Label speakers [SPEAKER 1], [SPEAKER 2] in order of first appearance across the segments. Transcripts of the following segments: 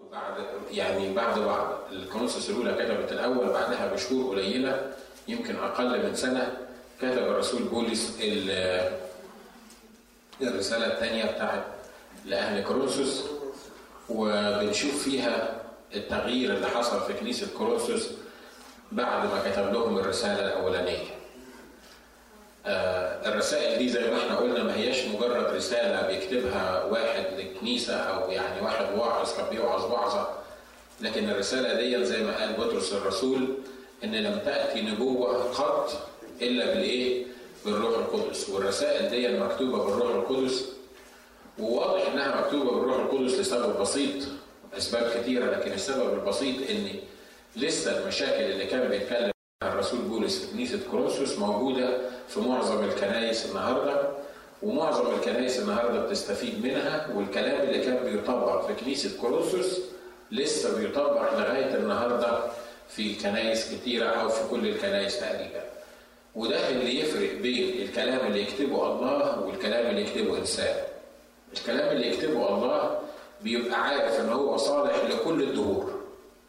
[SPEAKER 1] بعد يعني بعد بعض الكونسوس الاولى كتبت الاول بعدها بشهور قليله يمكن اقل من سنه كتب الرسول بولس الرساله الثانيه بتاعت لاهل كورنثوس وبنشوف فيها التغيير اللي حصل في كنيسه كورنثوس بعد ما كتب لهم الرساله الاولانيه. الرسائل دي زي ما احنا قلنا ما هياش مجرد رساله بيكتبها واحد للكنيسه او يعني واحد واعظ كان بيوعظ وعظه لكن الرساله دي زي ما قال بطرس الرسول ان لم تاتي نبوه قط الا بالايه؟ بالروح القدس والرسائل دي مكتوبه بالروح القدس وواضح انها مكتوبه بالروح القدس لسبب بسيط اسباب كثيره لكن السبب البسيط ان لسه المشاكل اللي كان بيتكلم عنها الرسول بولس في كنيسه كورنثوس موجوده في معظم الكنائس النهارده ومعظم الكنائس النهارده بتستفيد منها والكلام اللي كان بيطبق في كنيسه كورنثوس لسه بيطبق لغايه النهارده في كنائس كثيره او في كل الكنائس تقريبا. وده اللي يفرق بين الكلام اللي يكتبه الله والكلام اللي يكتبه انسان. الكلام اللي يكتبه الله بيبقى عارف ان هو صالح لكل الدهور.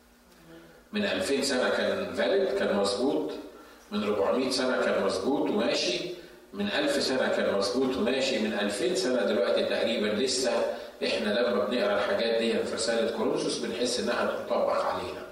[SPEAKER 1] من 2000 سنه كان فاليد كان مظبوط من 400 سنه كان مظبوط وماشي من 1000 سنه كان مظبوط وماشي من 2000 سنه دلوقتي تقريبا لسه احنا لما بنقرا الحاجات دي في رساله كورنثوس بنحس انها تطبق علينا.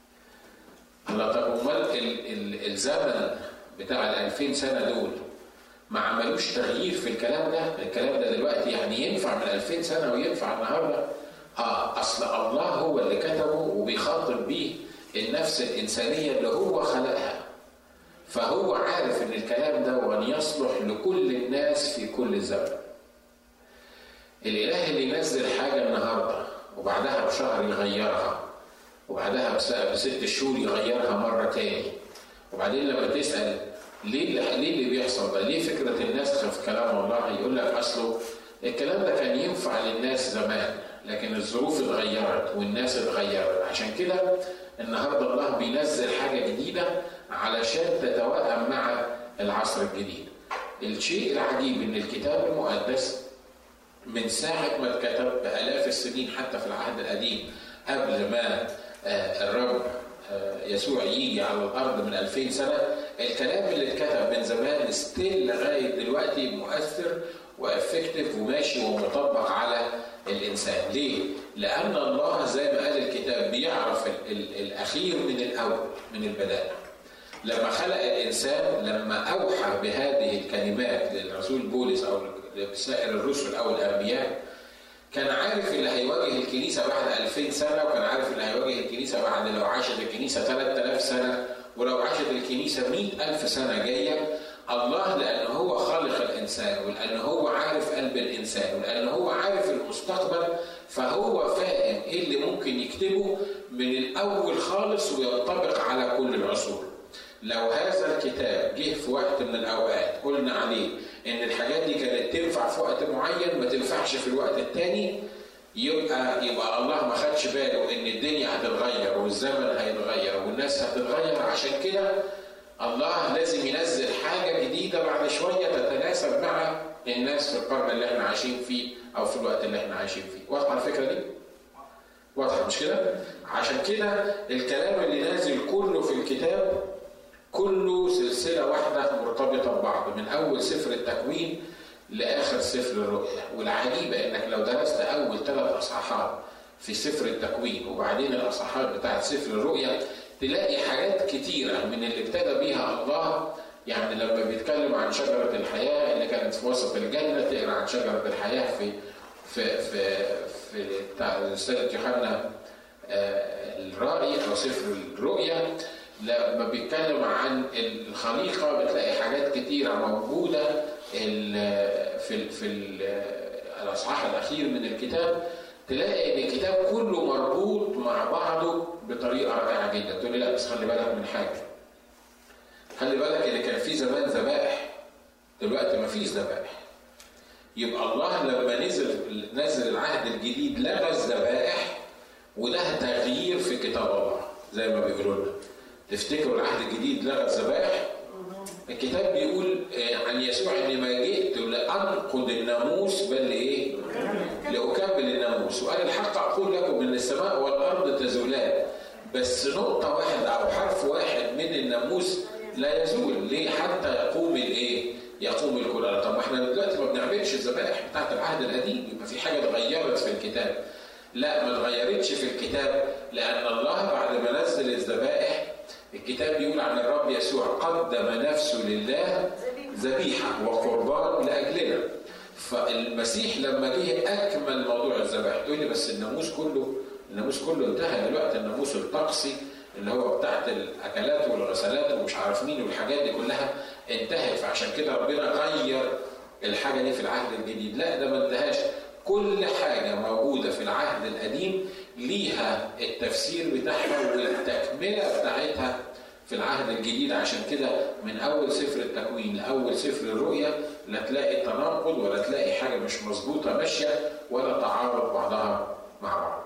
[SPEAKER 1] الله طب امال الزمن بتاع ال 2000 سنه دول ما عملوش تغيير في الكلام ده، الكلام ده دلوقتي يعني ينفع من 2000 سنه وينفع النهارده؟ اه اصل الله هو اللي كتبه وبيخاطب بيه النفس الانسانيه اللي هو خلقها. فهو عارف ان الكلام ده وان يصلح لكل الناس في كل زمن. الاله اللي ينزل حاجه النهارده وبعدها بشهر يغيرها وبعدها بست شهور يغيرها مره تاني وبعدين لما تسال ليه ليه اللي بيحصل ده؟ ليه فكره النسخ في كلام الله؟ يقول لك اصله الكلام ده كان ينفع للناس زمان لكن الظروف اتغيرت والناس اتغيرت عشان كده النهارده الله بينزل حاجه جديده علشان تتوائم مع العصر الجديد. الشيء العجيب ان الكتاب المقدس من ساعه ما اتكتب بالاف السنين حتى في العهد القديم قبل ما الرب يسوع يجي على الارض من 2000 سنه الكلام اللي اتكتب من زمان ستيل لغايه دلوقتي مؤثر وافكتيف وماشي ومطبق على الانسان ليه لان الله زي ما قال الكتاب بيعرف ال ال الاخير من الاول من البدايه لما خلق الانسان لما اوحى بهذه الكلمات للرسول بولس او لسائر الرسل او الانبياء كان عارف اللي هيواجه الكنيسة بعد 2000 سنة وكان عارف اللي هيواجه الكنيسة بعد لو عاشت الكنيسة 3000 سنة ولو عاشت الكنيسة 100000 سنة جاية الله لأن هو خالق الإنسان ولأن هو عارف قلب الإنسان ولأن هو عارف المستقبل فهو فاهم إيه اللي ممكن يكتبه من الأول خالص وينطبق على كل العصور لو هذا الكتاب جه في وقت من الأوقات قلنا عليه ان الحاجات دي كانت تنفع في وقت معين ما تنفعش في الوقت الثاني يبقى يبقى الله ما خدش باله ان الدنيا هتتغير والزمن هيتغير والناس هتتغير عشان كده الله لازم ينزل حاجه جديده بعد شويه تتناسب مع الناس في القرن اللي احنا عايشين فيه او في الوقت اللي احنا عايشين فيه واضحه الفكره دي؟ واضحه مش كده؟ عشان كده الكلام اللي نازل كله في الكتاب كله سلسلة واحدة مرتبطة ببعض من أول سفر التكوين لآخر سفر الرؤيا والعجيبة إنك لو درست أول ثلاث أصحاحات في سفر التكوين وبعدين الأصحاحات بتاعت سفر الرؤيا تلاقي حاجات كتيرة من اللي ابتدى بيها الله يعني لما بيتكلم عن شجرة الحياة اللي كانت في وسط الجنة تقرا عن شجرة الحياة في في في في رسالة يوحنا الرائي أو سفر الرؤيا لما بيتكلم عن الخليقه بتلاقي حاجات كتيره موجوده في في الاصحاح الاخير من الكتاب تلاقي ان الكتاب كله مربوط مع بعضه بطريقه رائعه جدا تقول لي لا بس خلي بالك من حاجه خلي بالك ان كان في زمان ذبائح دلوقتي ما فيش ذبائح يبقى الله لما نزل نزل العهد الجديد لغى الذبائح وده تغيير في كتاب الله زي ما بيقولوا لنا تفتكروا العهد الجديد لغى الذبائح الكتاب بيقول عن يسوع اني ما جئت لانقض الناموس بل لايه؟ لاكمل الناموس وقال الحق اقول لكم ان السماء والارض بس نقطة واحدة أو حرف واحد من الناموس لا يزول ليه حتى يقوم الايه؟ يقوم الكل طب ما احنا دلوقتي ما بنعملش الذبائح بتاعت العهد القديم يبقى في حاجة اتغيرت في الكتاب لا ما اتغيرتش في الكتاب لأن الله بعد ما نزل الذبائح الكتاب بيقول عن الرب يسوع قدم نفسه لله ذبيحة وقربان لأجلنا فالمسيح لما جه أكمل موضوع الذبائح تقول لي بس الناموس كله الناموس كله انتهى دلوقتي الناموس الطقسي اللي هو بتاعت الاكلات والغسلات ومش عارف مين والحاجات دي كلها انتهت فعشان كده ربنا غير الحاجه دي في العهد الجديد لا ده ما انتهاش كل حاجه موجوده في العهد القديم ليها التفسير بتاعها والتكمله بتاعتها في العهد الجديد عشان كده من اول سفر التكوين لاول سفر الرؤيا لا تلاقي تناقض ولا تلاقي حاجه مش مظبوطه ماشيه ولا تعارض بعضها مع بعض.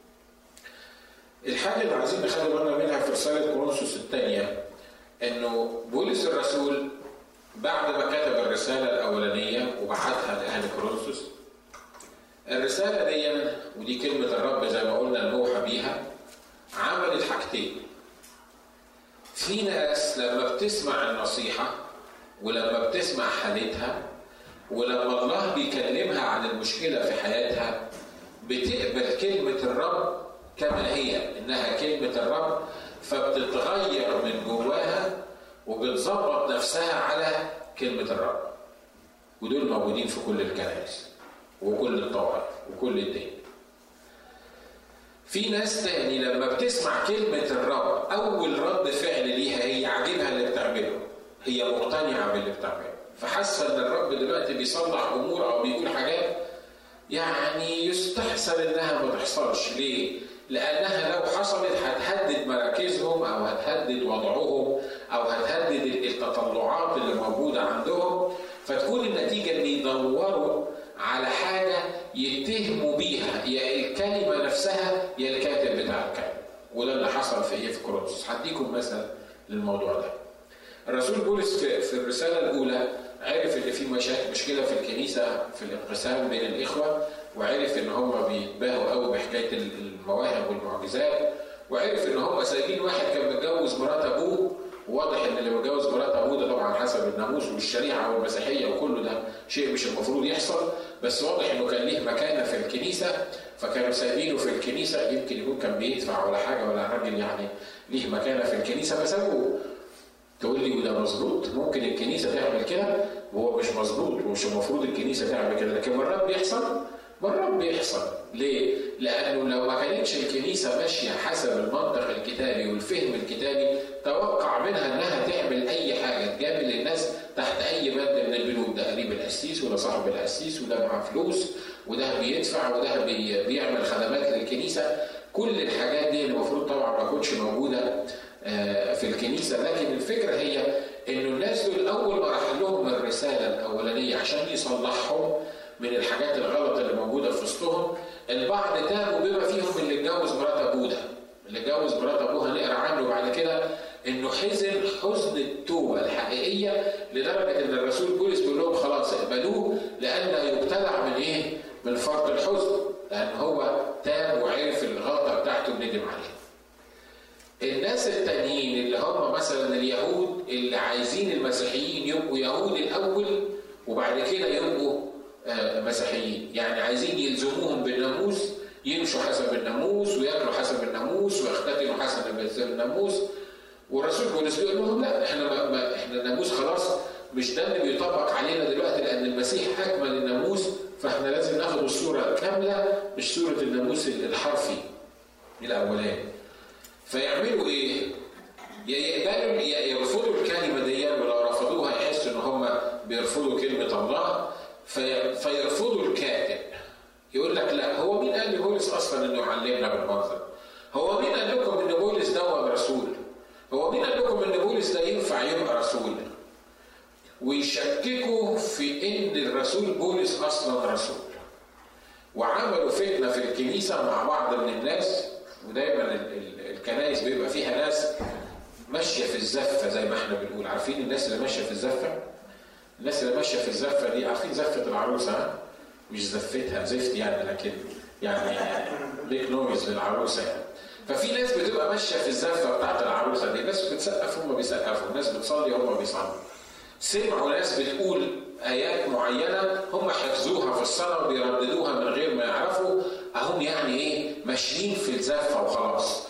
[SPEAKER 1] الحاجه اللي عايزين نخلي بالنا منها في رساله كورنثوس الثانيه انه بولس الرسول بعد ما كتب الرساله الاولانيه وبعتها لاهل كورنثوس الرساله دي ودي كلمه الرب زي ما قلنا الموحى بيها عملت حاجتين في ناس لما بتسمع النصيحه ولما بتسمع حالتها ولما الله بيكلمها عن المشكله في حياتها بتقبل كلمه الرب كما هي انها كلمه الرب فبتتغير من جواها وبتظبط نفسها على كلمه الرب ودول موجودين في كل الكنائس وكل الطوائف وكل الدين في ناس تاني لما بتسمع كلمة الرب أول رد فعل ليها هي عاجبها اللي بتعمله هي مقتنعة باللي بتعمله فحاسة إن الرب دلوقتي بيصلح أمور أو بيقول حاجات يعني يستحسن إنها ما تحصلش ليه؟ لأنها لو حصلت هتهدد مراكزهم أو هتهدد وضعهم أو هتهدد التطلعات اللي موجودة عندهم فتكون النتيجة إن يدوروا على حاجة يتهموا بيها يا الكلمة نفسها يا الكاتب بتاع الكلمة وده اللي حصل في إيه في كورنثوس هديكم مثل للموضوع ده الرسول بولس في, في الرسالة الأولى عرف إن في مشاكل مشكلة في الكنيسة في الانقسام بين الإخوة وعرف إن هم بيتباهوا قوي بحكاية المواهب والمعجزات وعرف إن هم سايبين واحد كان متجوز مرات أبوه وواضح ان اللي متجوز مرات ابوه ده طبعا حسب الناموس والشريعه والمسيحيه وكله ده شيء مش المفروض يحصل بس واضح انه كان ليه مكانه في الكنيسه فكانوا سايبينه في الكنيسه يمكن يكون كان بيدفع ولا حاجه ولا راجل يعني ليه مكانه في الكنيسه فسابوه تقول لي وده مظبوط ممكن الكنيسه تعمل كده وهو مش مظبوط ومش المفروض الكنيسه تعمل كده لكن مرات بيحصل مرات بيحصل ليه؟ لأنه لو ما كانتش الكنيسة ماشية حسب المنطق الكتابي والفهم الكتابي توقع منها إنها تعمل أي حاجة تجامل الناس تحت أي بند من البنود ده قريب القسيس وده صاحب القسيس وده معاه فلوس وده بيدفع وده بي بيعمل خدمات للكنيسة كل الحاجات دي المفروض طبعا ما تكونش موجودة في الكنيسة لكن الفكرة هي إنه الناس دول أول ما راح لهم الرسالة الأولانية عشان يصلحهم من الحاجات الغلط اللي موجوده في وسطهم البعض تابوا بما فيهم اللي اتجوز مرات ابوه ده اللي اتجوز مرات ابوه هنقرا عنه بعد كده انه حزن حزن التوبه الحقيقيه لدرجه ان الرسول بولس بيقول لهم خلاص اقبلوه لئلا يبتلع من ايه؟ من فرط الحزن لان هو تاب وعرف الغلطه بتاعته وندم عليها. الناس التانيين اللي هم مثلا اليهود اللي عايزين المسيحيين يبقوا يهود الاول وبعد كده يبقوا مسيحيين يعني عايزين يلزموهم بالناموس يمشوا حسب الناموس وياكلوا حسب الناموس ويختتنوا حسب الناموس والرسول بولس بيقول لهم لا احنا ما ما احنا الناموس خلاص مش ده اللي بيطبق علينا دلوقتي لان المسيح اكمل الناموس فاحنا لازم ناخد الصوره كامله مش صوره الناموس الحرفي الاولاني فيعملوا ايه؟ يا يقبلوا يا يرفضوا الكلمه دي ولو رفضوها يحسوا ان هم بيرفضوا كلمه الله في فيرفضوا الكاتب يقول لك لا هو مين قال لبولس اصلا انه يعلمنا بالمنظر؟ هو مين قال لكم ان بولس ده هو الرسول؟ هو مين قال لكم ان بولس ده ينفع يبقى رسول؟ ويشككوا في ان الرسول بولس اصلا رسول. وعملوا فتنه في الكنيسه مع بعض من الناس ودايما الكنائس بيبقى فيها ناس ماشيه في الزفه زي ما احنا بنقول، عارفين الناس اللي ماشيه في الزفه؟ الناس اللي ماشيه في الزفه دي عارفين زفه العروسه ها؟ مش زفتها زفت يعني لكن يعني ليك نويز للعروسه يعني ففي ناس بتبقى ماشيه في الزفه بتاعت العروسه دي ناس بتسقف هم بيسقفوا ناس بتصلي هم بيصلوا سمعوا ناس بتقول ايات معينه هم حفظوها في الصلاه وبيرددوها من غير ما يعرفوا اهم يعني ايه ماشيين في الزفه وخلاص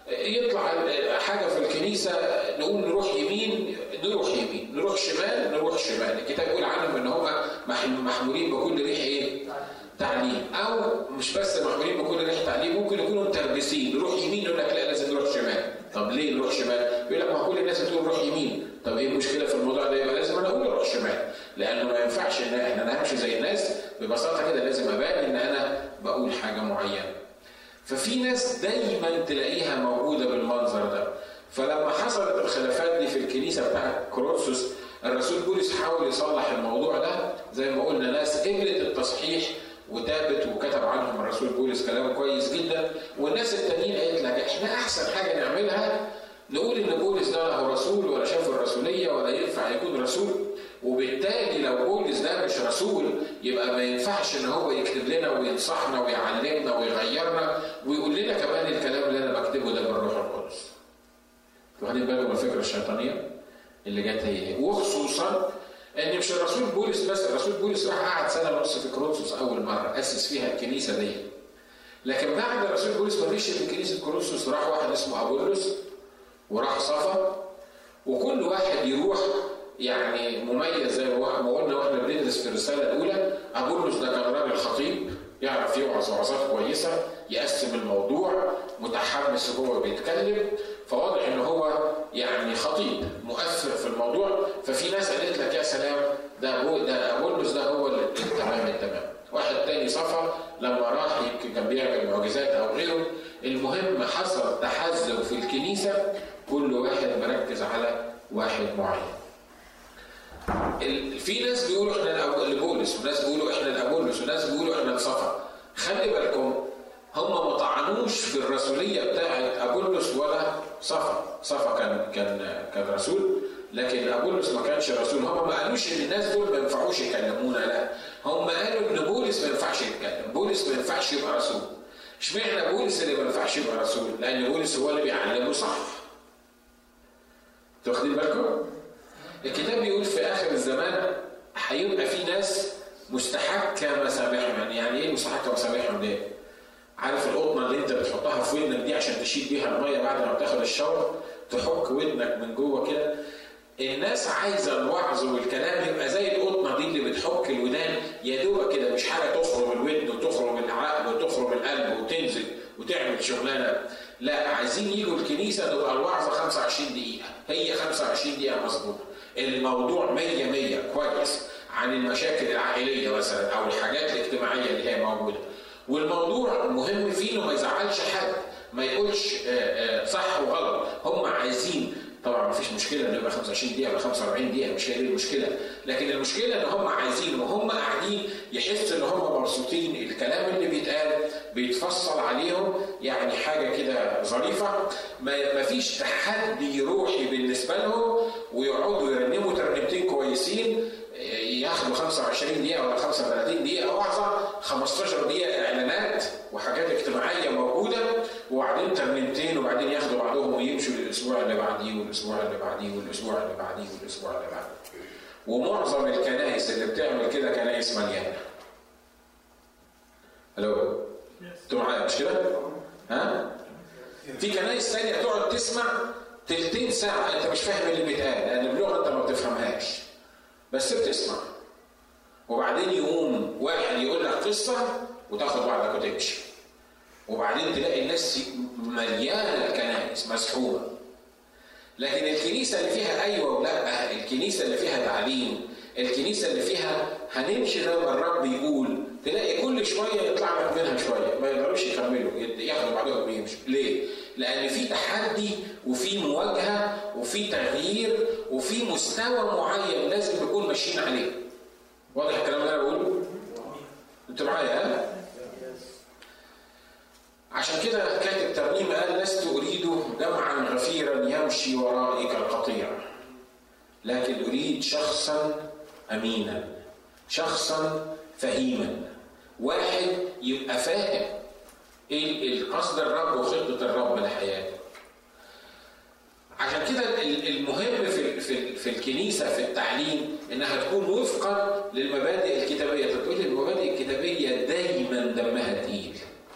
[SPEAKER 1] يطلع حاجه في الكنيسه نقول نروح يمين نروح يمين نروح شمال نروح شمال الكتاب يقول عنهم ان هم محمولين بكل ريح ايه تعليم او مش بس محمولين بكل ريح تعليم ممكن يكونوا متربسين نروح يمين يقول لك لا لازم نروح شمال طب ليه نروح شمال يقول لك ما كل الناس بتقول نروح يمين طب ايه المشكله في الموضوع ده يبقى لازم انا اقول اروح شمال لانه ما ينفعش ان احنا نمشي زي الناس ببساطه كده لازم ابان ان انا بقول حاجه معينه ففي ناس دايما تلاقيها موجوده بالمنظر ده فلما حصلت الخلافات دي في الكنيسه بتاعت كورنثوس الرسول بولس حاول يصلح الموضوع ده زي ما قلنا ناس قبلت التصحيح وتابت وكتب عنهم الرسول بولس كلام كويس جدا والناس التانيين قالت لك احنا احسن حاجه نعملها نقول ان بولس ده هو رسول ولا شاف الرسوليه ولا ينفع يكون رسول وبالتالي لو بولس ده مش رسول يبقى ما ينفعش ان هو يكتب لنا وينصحنا ويعلمنا ويغيرنا ويقول لنا كمان الكلام اللي انا بكتبه ده بالروح القدس. واخدين بالكم من الفكره الشيطانيه اللي جت هي وخصوصا ان مش الرسول بولس بس الرسول بولس راح قعد سنه ونص في كورنثوس اول مره اسس فيها الكنيسه دي. لكن بعد الرسول بولس ما مشي من كنيسه كورنثوس راح واحد اسمه ابولس وراح صفا وكل واحد يروح يعني مميز زي ما قلنا واحنا بندرس في الرساله الاولى ابولس ده كان راجل خطيب يعرف يوعظ وعظات كويسه يقسم الموضوع متحمس وهو بيتكلم فواضح ان هو يعني خطيب مؤثر في الموضوع ففي ناس قالت لك يا سلام ده هو ده ابولس ده هو التمام التمام واحد تاني صفى لما راح يمكن كان بيعمل معجزات او غيره المهم حصل تحزب في الكنيسه كل واحد مركز على واحد معين في ناس بيقولوا احنا لبولس وناس بيقولوا احنا لابولس وناس بيقولوا احنا لصفا خلي بالكم هم ما طعنوش في الرسوليه بتاعه ابولس ولا صفا صفا كان كان كان رسول لكن ابولس ما كانش رسول هم ما قالوش ان الناس دول ما ينفعوش يكلمونا لا هم قالوا ان بولس ما ينفعش يتكلم بولس ما ينفعش يبقى رسول اشمعنى بولس اللي ما ينفعش يبقى رسول لان بولس هو اللي بيعلمه صح واخدين بالكم الكتاب بيقول في اخر الزمان هيبقى في ناس مستحكه مسامعهم يعني ايه مستحكه مسامعهم دي؟ عارف القطنه اللي انت بتحطها في ودنك دي عشان تشيل بيها الميه بعد ما بتاخد الشاور تحك ودنك من جوه كده الناس عايزه الوعظ والكلام يبقى زي القطنه دي اللي بتحك الودان يا دوبك كده مش حاجه تخرم الودن وتخرم العقل وتخرم القلب وتنزل وتعمل شغلانه لا عايزين يجوا الكنيسه تبقى الوعظه 25 دقيقه هي 25 دقيقه مظبوطه الموضوع 100 100 كويس عن المشاكل العائليه مثلا او الحاجات الاجتماعيه اللي هي موجوده والموضوع مهم فيه انه ما يزعلش حد ما يقولش صح وغلط هم عايزين طبعا ما فيش مشكله انه يبقى 25 دقيقه ولا 45 دقيقه مش هي دي المشكله لكن المشكله ان هم عايزين وهم قاعدين يحسوا ان هم مبسوطين الكلام اللي بيتقال بيتفصل عليهم يعني حاجه كده ظريفه ما فيش تحدي روحي بالنسبه لهم ويقعدوا يرنموا ترنيمتين كويسين ياخدوا 25 دقيقه ولا 35 دقيقه وعظه 15 دقيقه اعلانات وحاجات اجتماعيه موجوده وبعدين ترنيمتين وبعدين ياخدوا بعضهم ويمشوا للاسبوع اللي بعديه والاسبوع اللي بعديه والاسبوع اللي بعديه والاسبوع اللي بعديه ومعظم الكنائس اللي بتعمل كده كنائس مليانه الو انتوا معايا مش كده؟ ها؟ في كنائس ثانيه تقعد تسمع تلتين ساعه انت مش فاهم اللي بيتقال لان بلغه انت ما بتفهمهاش بس بتسمع وبعدين يقوم واحد يقول لك قصه وتاخد بعضك وتمشي وبعدين تلاقي الناس مليانه الكنائس مسحوبه لكن الكنيسه اللي فيها ايوه ولا الكنيسه اللي فيها تعليم الكنيسه اللي فيها هنمشي زي ما الرب يقول تلاقي كل شويه يطلع لك منها شويه ما يقدروش يكملوا ياخدوا بعضهم ويمشوا ليه؟ لان في تحدي وفي مواجهه وفي تغيير وفي مستوى معين لازم نكون ماشيين عليه واضح الكلام اللي انا بقوله؟ انتوا معايا ها؟ عشان كده كاتب ترنيم قال لست اريد جمعا غفيرا يمشي ورائي كالقطيع لكن اريد شخصا امينا شخصا فهيما واحد يبقى فاهم ايه القصد الرب وخطه الرب لحياته عشان كده المهم في في في الكنيسه في التعليم انها تكون وفقا للمبادئ الكتابيه تقول المبادئ الكتابيه دايما دمها تقيل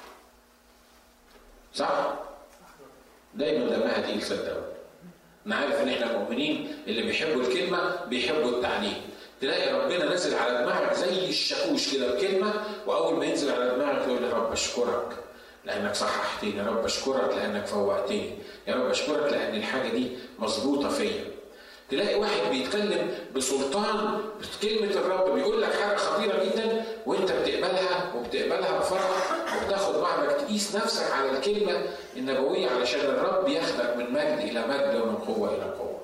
[SPEAKER 1] صح دايما دمها تقيل صدقوني انا عارف ان احنا مؤمنين اللي بيحبوا الكلمه بيحبوا التعليم تلاقي ربنا نازل على دماغك زي الشاكوش كده بكلمه واول ما ينزل على دماغك تقول يا رب اشكرك لانك صححتني يا رب اشكرك لانك فوقتني يا رب اشكرك لان الحاجه دي مظبوطه فيا تلاقي واحد بيتكلم بسلطان كلمة الرب بيقول لك حاجة خطيرة جدا وانت بتقبلها وبتقبلها بفرح وبتاخد بعضك تقيس نفسك على الكلمة النبوية علشان الرب ياخدك من مجد إلى مجد ومن قوة إلى قوة.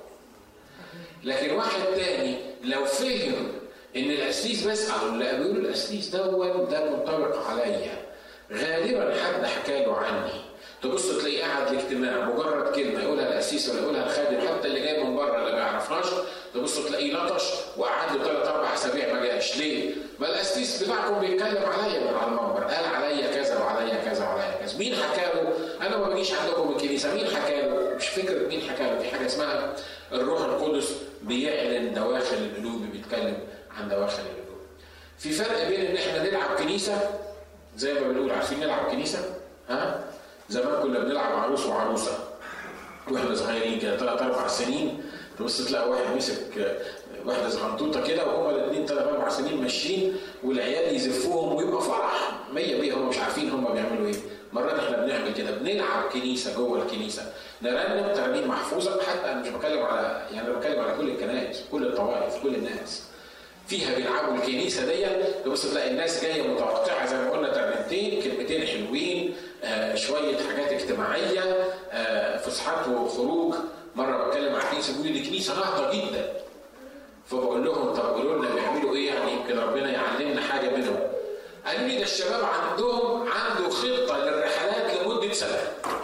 [SPEAKER 1] لكن واحد تاني لو فهم إن القسيس بس أو لا بيقول القسيس دون ده منطبق عليا غالبا حد حكى له عني تبص تلاقيه قاعد الاجتماع مجرد كلمه يقولها القسيس ولا يقولها الخادم حتى اللي جاي من بره اللي ما يعرفهاش تبص تلاقيه لطش وقعد له ثلاث اربع اسابيع ما جاش ليه؟ ما القسيس بتاعكم بيتكلم عليا من على المنبر قال عليا كذا وعليا كذا وعليا كذا مين حكى له؟ انا ما بجيش عندكم الكنيسه مين حكى له؟ مش فكره مين حكى له في حاجه اسمها الروح القدس بيعلن دواخل القلوب بيتكلم عن دواخل القلوب. في فرق بين ان احنا نلعب كنيسه زي ما بنقول عارفين نلعب كنيسه؟ ها؟ زمان كنا بنلعب عروس وعروسه واحنا صغيرين كده ثلاث اربع سنين تبص تلاقي واحد مسك واحده زغنطوطه كده وهما الاثنين ثلاث اربع سنين ماشيين والعيال يزفوهم ويبقى فرح مية بيه هم مش عارفين هم بيعملوا ايه مرات احنا بنعمل كده بنلعب كنيسه جوه الكنيسه نرنم ترانيم محفوظه حتى انا مش بتكلم على يعني انا بتكلم على كل الكنائس كل الطوائف كل الناس فيها بيلعبوا الكنيسه دي تبص تلاقي الناس جايه متوقعه زي ما قلنا ترنيمتين كلمتين حلوين آه شويه حاجات اجتماعيه آه فسحات وخروج مره بتكلم على كنيسه بيقولوا دي كنيسه نهضه جدا فبقول لهم طب قولوا لنا بيعملوا ايه يعني يمكن ربنا يعلمنا حاجه منهم قالوا لي ده الشباب عندهم عنده خطه للرحلات لمده سنه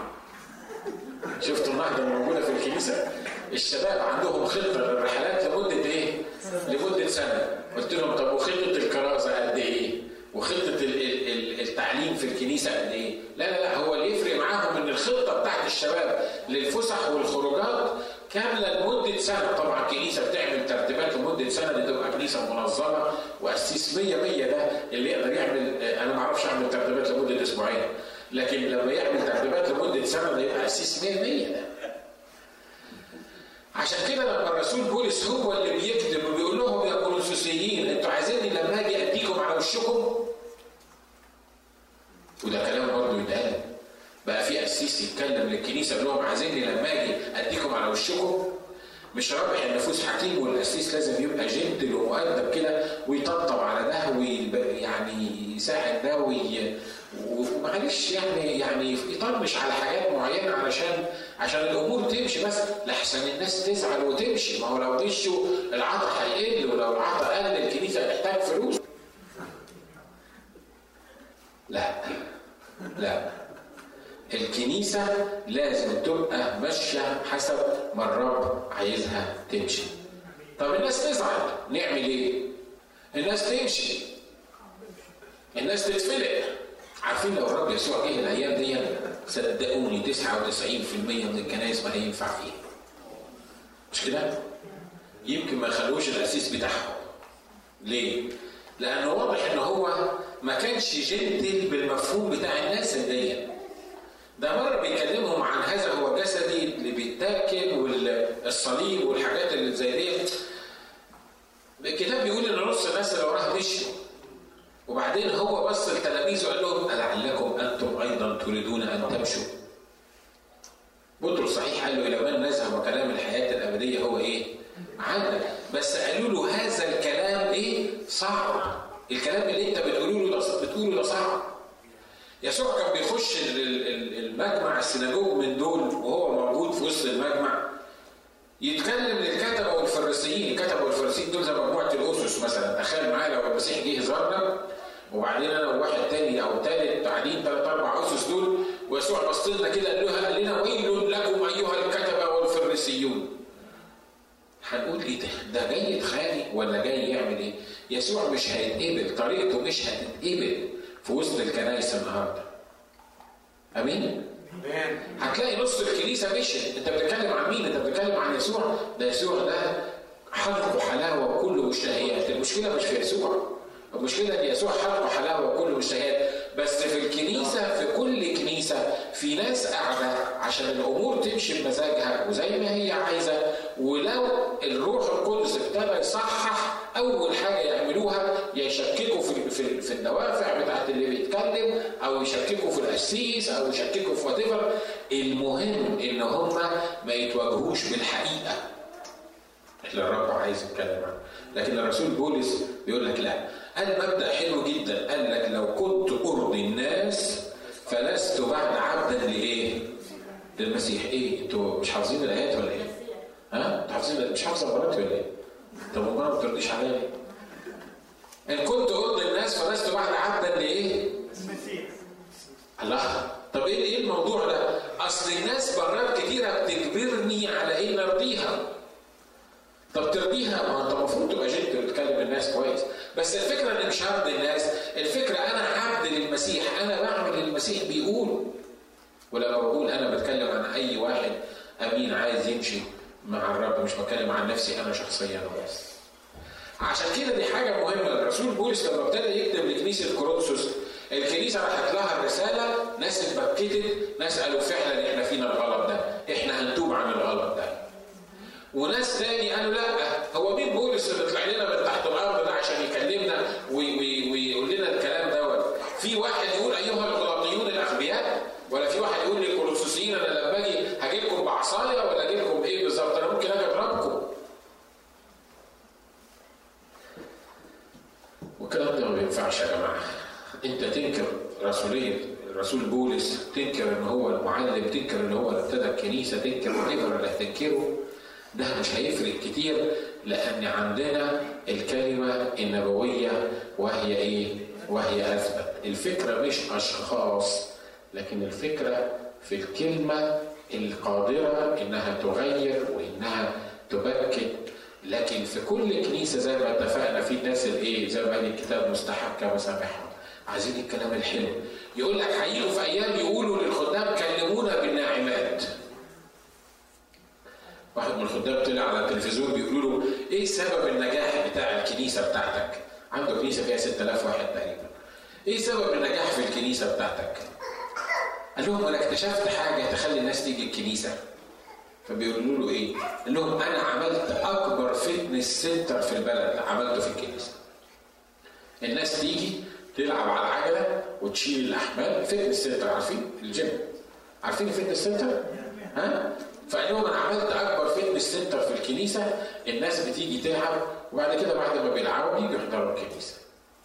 [SPEAKER 1] شفتوا النهضه الموجوده في الكنيسه الشباب عندهم خطه للرحلات لمده ايه؟ لمده سنه قلت لهم طب وخطه الكرازه قد ايه؟ وخطه التعليم في الكنيسه قد ايه؟ لا لا لا هو اللي يفرق معاهم ان الخطه بتاعت الشباب للفسح والخروجات كامله لمده سنه طبعا الكنيسه بتعمل ترتيبات لمده سنه دي تبقى كنيسه منظمه واسيس 100 100 ده اللي يقدر يعمل انا ما اعرفش اعمل ترتيبات لمده اسبوعين لكن لما يعمل ترتيبات لمده سنه ده يبقى اسيس 100 100 ده عشان كده لما الرسول بولس هو اللي بيكتب وبيقول لهم يا كولوسوسيين انتوا عايزيني لما اجي اديكم على وشكم وده كلام برضه يتقال بقى في قسيس يتكلم للكنيسه يقول لهم عايزيني لما اجي اديكم على وشكم مش رابح النفوس حكيم والقسيس لازم يبقى جنتل ومؤدب كده ويطبطب على ده ويعني يساعد ده وي... ومعلش يعني يعني يطنش على حاجات معينه علشان عشان الامور تمشي بس لحسن الناس تزعل وتمشي ما هو لو مشوا العطا هيقل ولو العطا قل الكنيسه هتحتاج فلوس لا لا الكنيسة لازم تبقى ماشية حسب ما الرب عايزها تمشي طب الناس تزعل نعمل ايه الناس تمشي الناس تتفلق عارفين لو الرب يسوع جه الايام دي صدقوني 99% من الكنائس ما هينفع فيها مش كده يمكن ما يخلوش الاسيس بتاعهم ليه لانه واضح ان هو ما كانش جنتل بالمفهوم بتاع الناس دي ده مرة بيكلمهم عن هذا هو جسدي اللي بيتاكل والصليب والحاجات اللي زي دي الكتاب بيقول ان نص الناس اللي وراه مشوا وبعدين هو بص لتلاميذه وقال لهم لعلكم انتم ايضا تريدون ان تمشوا بطرس صحيح قال له الى من نذهب وكلام الحياه الابديه هو ايه؟ عندك بس قالوا له هذا الكلام ايه؟ صعب الكلام اللي انت بتقوله له ده بتقوله ده صعب يسوع كان بيخش المجمع السيناجوج من دول وهو موجود في وسط المجمع يتكلم للكتبه والفريسيين، الكتبه والفريسيين دول زي مجموعه الاسس مثلا، تخيل معايا لو المسيح جه زارنا وبعدين انا وواحد تاني او تالت قاعدين ثلاث اربع اسس دول ويسوع بص لنا كده قال لها قال لنا ويل لكم ايها الكتبه والفريسيون. هنقول ايه ده؟ ده جاي يتخانق ولا جاي يعمل ايه؟ يسوع مش هيتقبل، طريقته مش هتتقبل في وسط الكنائس النهارده. امين هتلاقي نص الكنيسه مشت انت بتتكلم عن مين انت بتتكلم عن يسوع ده يسوع ده حلق وحلاوه وكله مشتهيات المشكله مش في يسوع المشكله ان يسوع حلق وحلاوه وكله مشتهيات بس في الكنيسه في كل كنيسه في ناس قاعده عشان الامور تمشي بمزاجها وزي ما هي عايزه ولو الروح القدس ابتدى يصحح اول حاجه يعملوها يا يشككوا في في, في الدوافع بتاعت اللي بيتكلم او يشككوا في القسيس او يشككوا في وات المهم ان هم ما يتواجهوش بالحقيقه اللي الرب عايز يتكلم عنه لكن الرسول بولس بيقول لك لا قال مبدا حلو جدا قال لك لو كنت ارضي الناس فلست بعد عبدا لايه؟ للمسيح ايه؟ انتوا مش حافظين الايات ولا ايه؟ ها؟ انتوا حافظين مش حافظه مراتي ولا ايه؟ طب وما ما بترديش عليا ليه؟ ان كنت ارضي الناس فلست بعد عبدا لايه؟ المسيح الله طب ايه ايه الموضوع ده؟ اصل الناس مرات كتيره بتجبرني على ان ارضيها طب ترضيها ما انت المفروض تبقى جد وتكلم الناس كويس بس الفكره ان مش هرضي الناس الفكره انا عبد للمسيح انا بعمل اللي المسيح بيقول ولما بقول انا بتكلم عن اي واحد امين عايز يمشي مع الرب مش بتكلم عن نفسي انا شخصيا بس عشان كده دي حاجه مهمه الرسول بولس لما ابتدى يكتب لكنيسه كورنثوس الكنيسه راحت لها الرساله ناس اتبكتت ناس قالوا فعلا احنا فينا الغلط ده احنا هنتوب عن الغلط ده وناس تاني قالوا لا هو مين بولس اللي طلع لنا من تحت الارض ده عشان يكلمنا ويقول لنا الكلام دوت في واحد يقول ايها الغلاطيون الاغبياء ولا في واحد يقول للكولوسيين انا لما اجي هاجي لكم بعصايه ولا اجي لكم بايه بالظبط انا ممكن اجي اضربكم والكلام ده ما بينفعش يا جماعه انت تنكر رسوليه الرسول بولس تنكر ان هو المعلم تنكر ان هو اللي ابتدى الكنيسه تنكر اللي هتنكره ده مش هيفرق كتير لأن عندنا الكلمة النبوية وهي إيه؟ وهي أثبت الفكرة مش أشخاص لكن الفكرة في الكلمة القادرة إنها تغير وإنها تبكت لكن في كل كنيسة زي ما اتفقنا في الناس الإيه زي ما الكتاب مستحب كمسامحهم عايزين الكلام الحلو يقول لك هيجوا في أيام يقولوا للخدام كلمونا بالناعمات واحد من الخدام طلع على التلفزيون بيقولوا له ايه سبب النجاح بتاع الكنيسه بتاعتك؟ عنده كنيسه فيها 6000 واحد تقريبا. ايه سبب النجاح في الكنيسه بتاعتك؟ قال لهم انا اكتشفت حاجه تخلي الناس تيجي الكنيسه. فبيقولوا له ايه؟ قال لهم انا عملت اكبر فتنس سنتر في البلد عملته في الكنيسه. الناس تيجي تلعب على العجله وتشيل الاحمال فتنس سنتر عارفين؟ الجيم. عارفين الفتنس سنتر؟ ها؟ فقال لهم انا عملت اكبر فتنس سنتر في الكنيسه الناس بتيجي تلعب وبعد كده بعد ما بيلعبوا بيجوا يحضروا الكنيسه.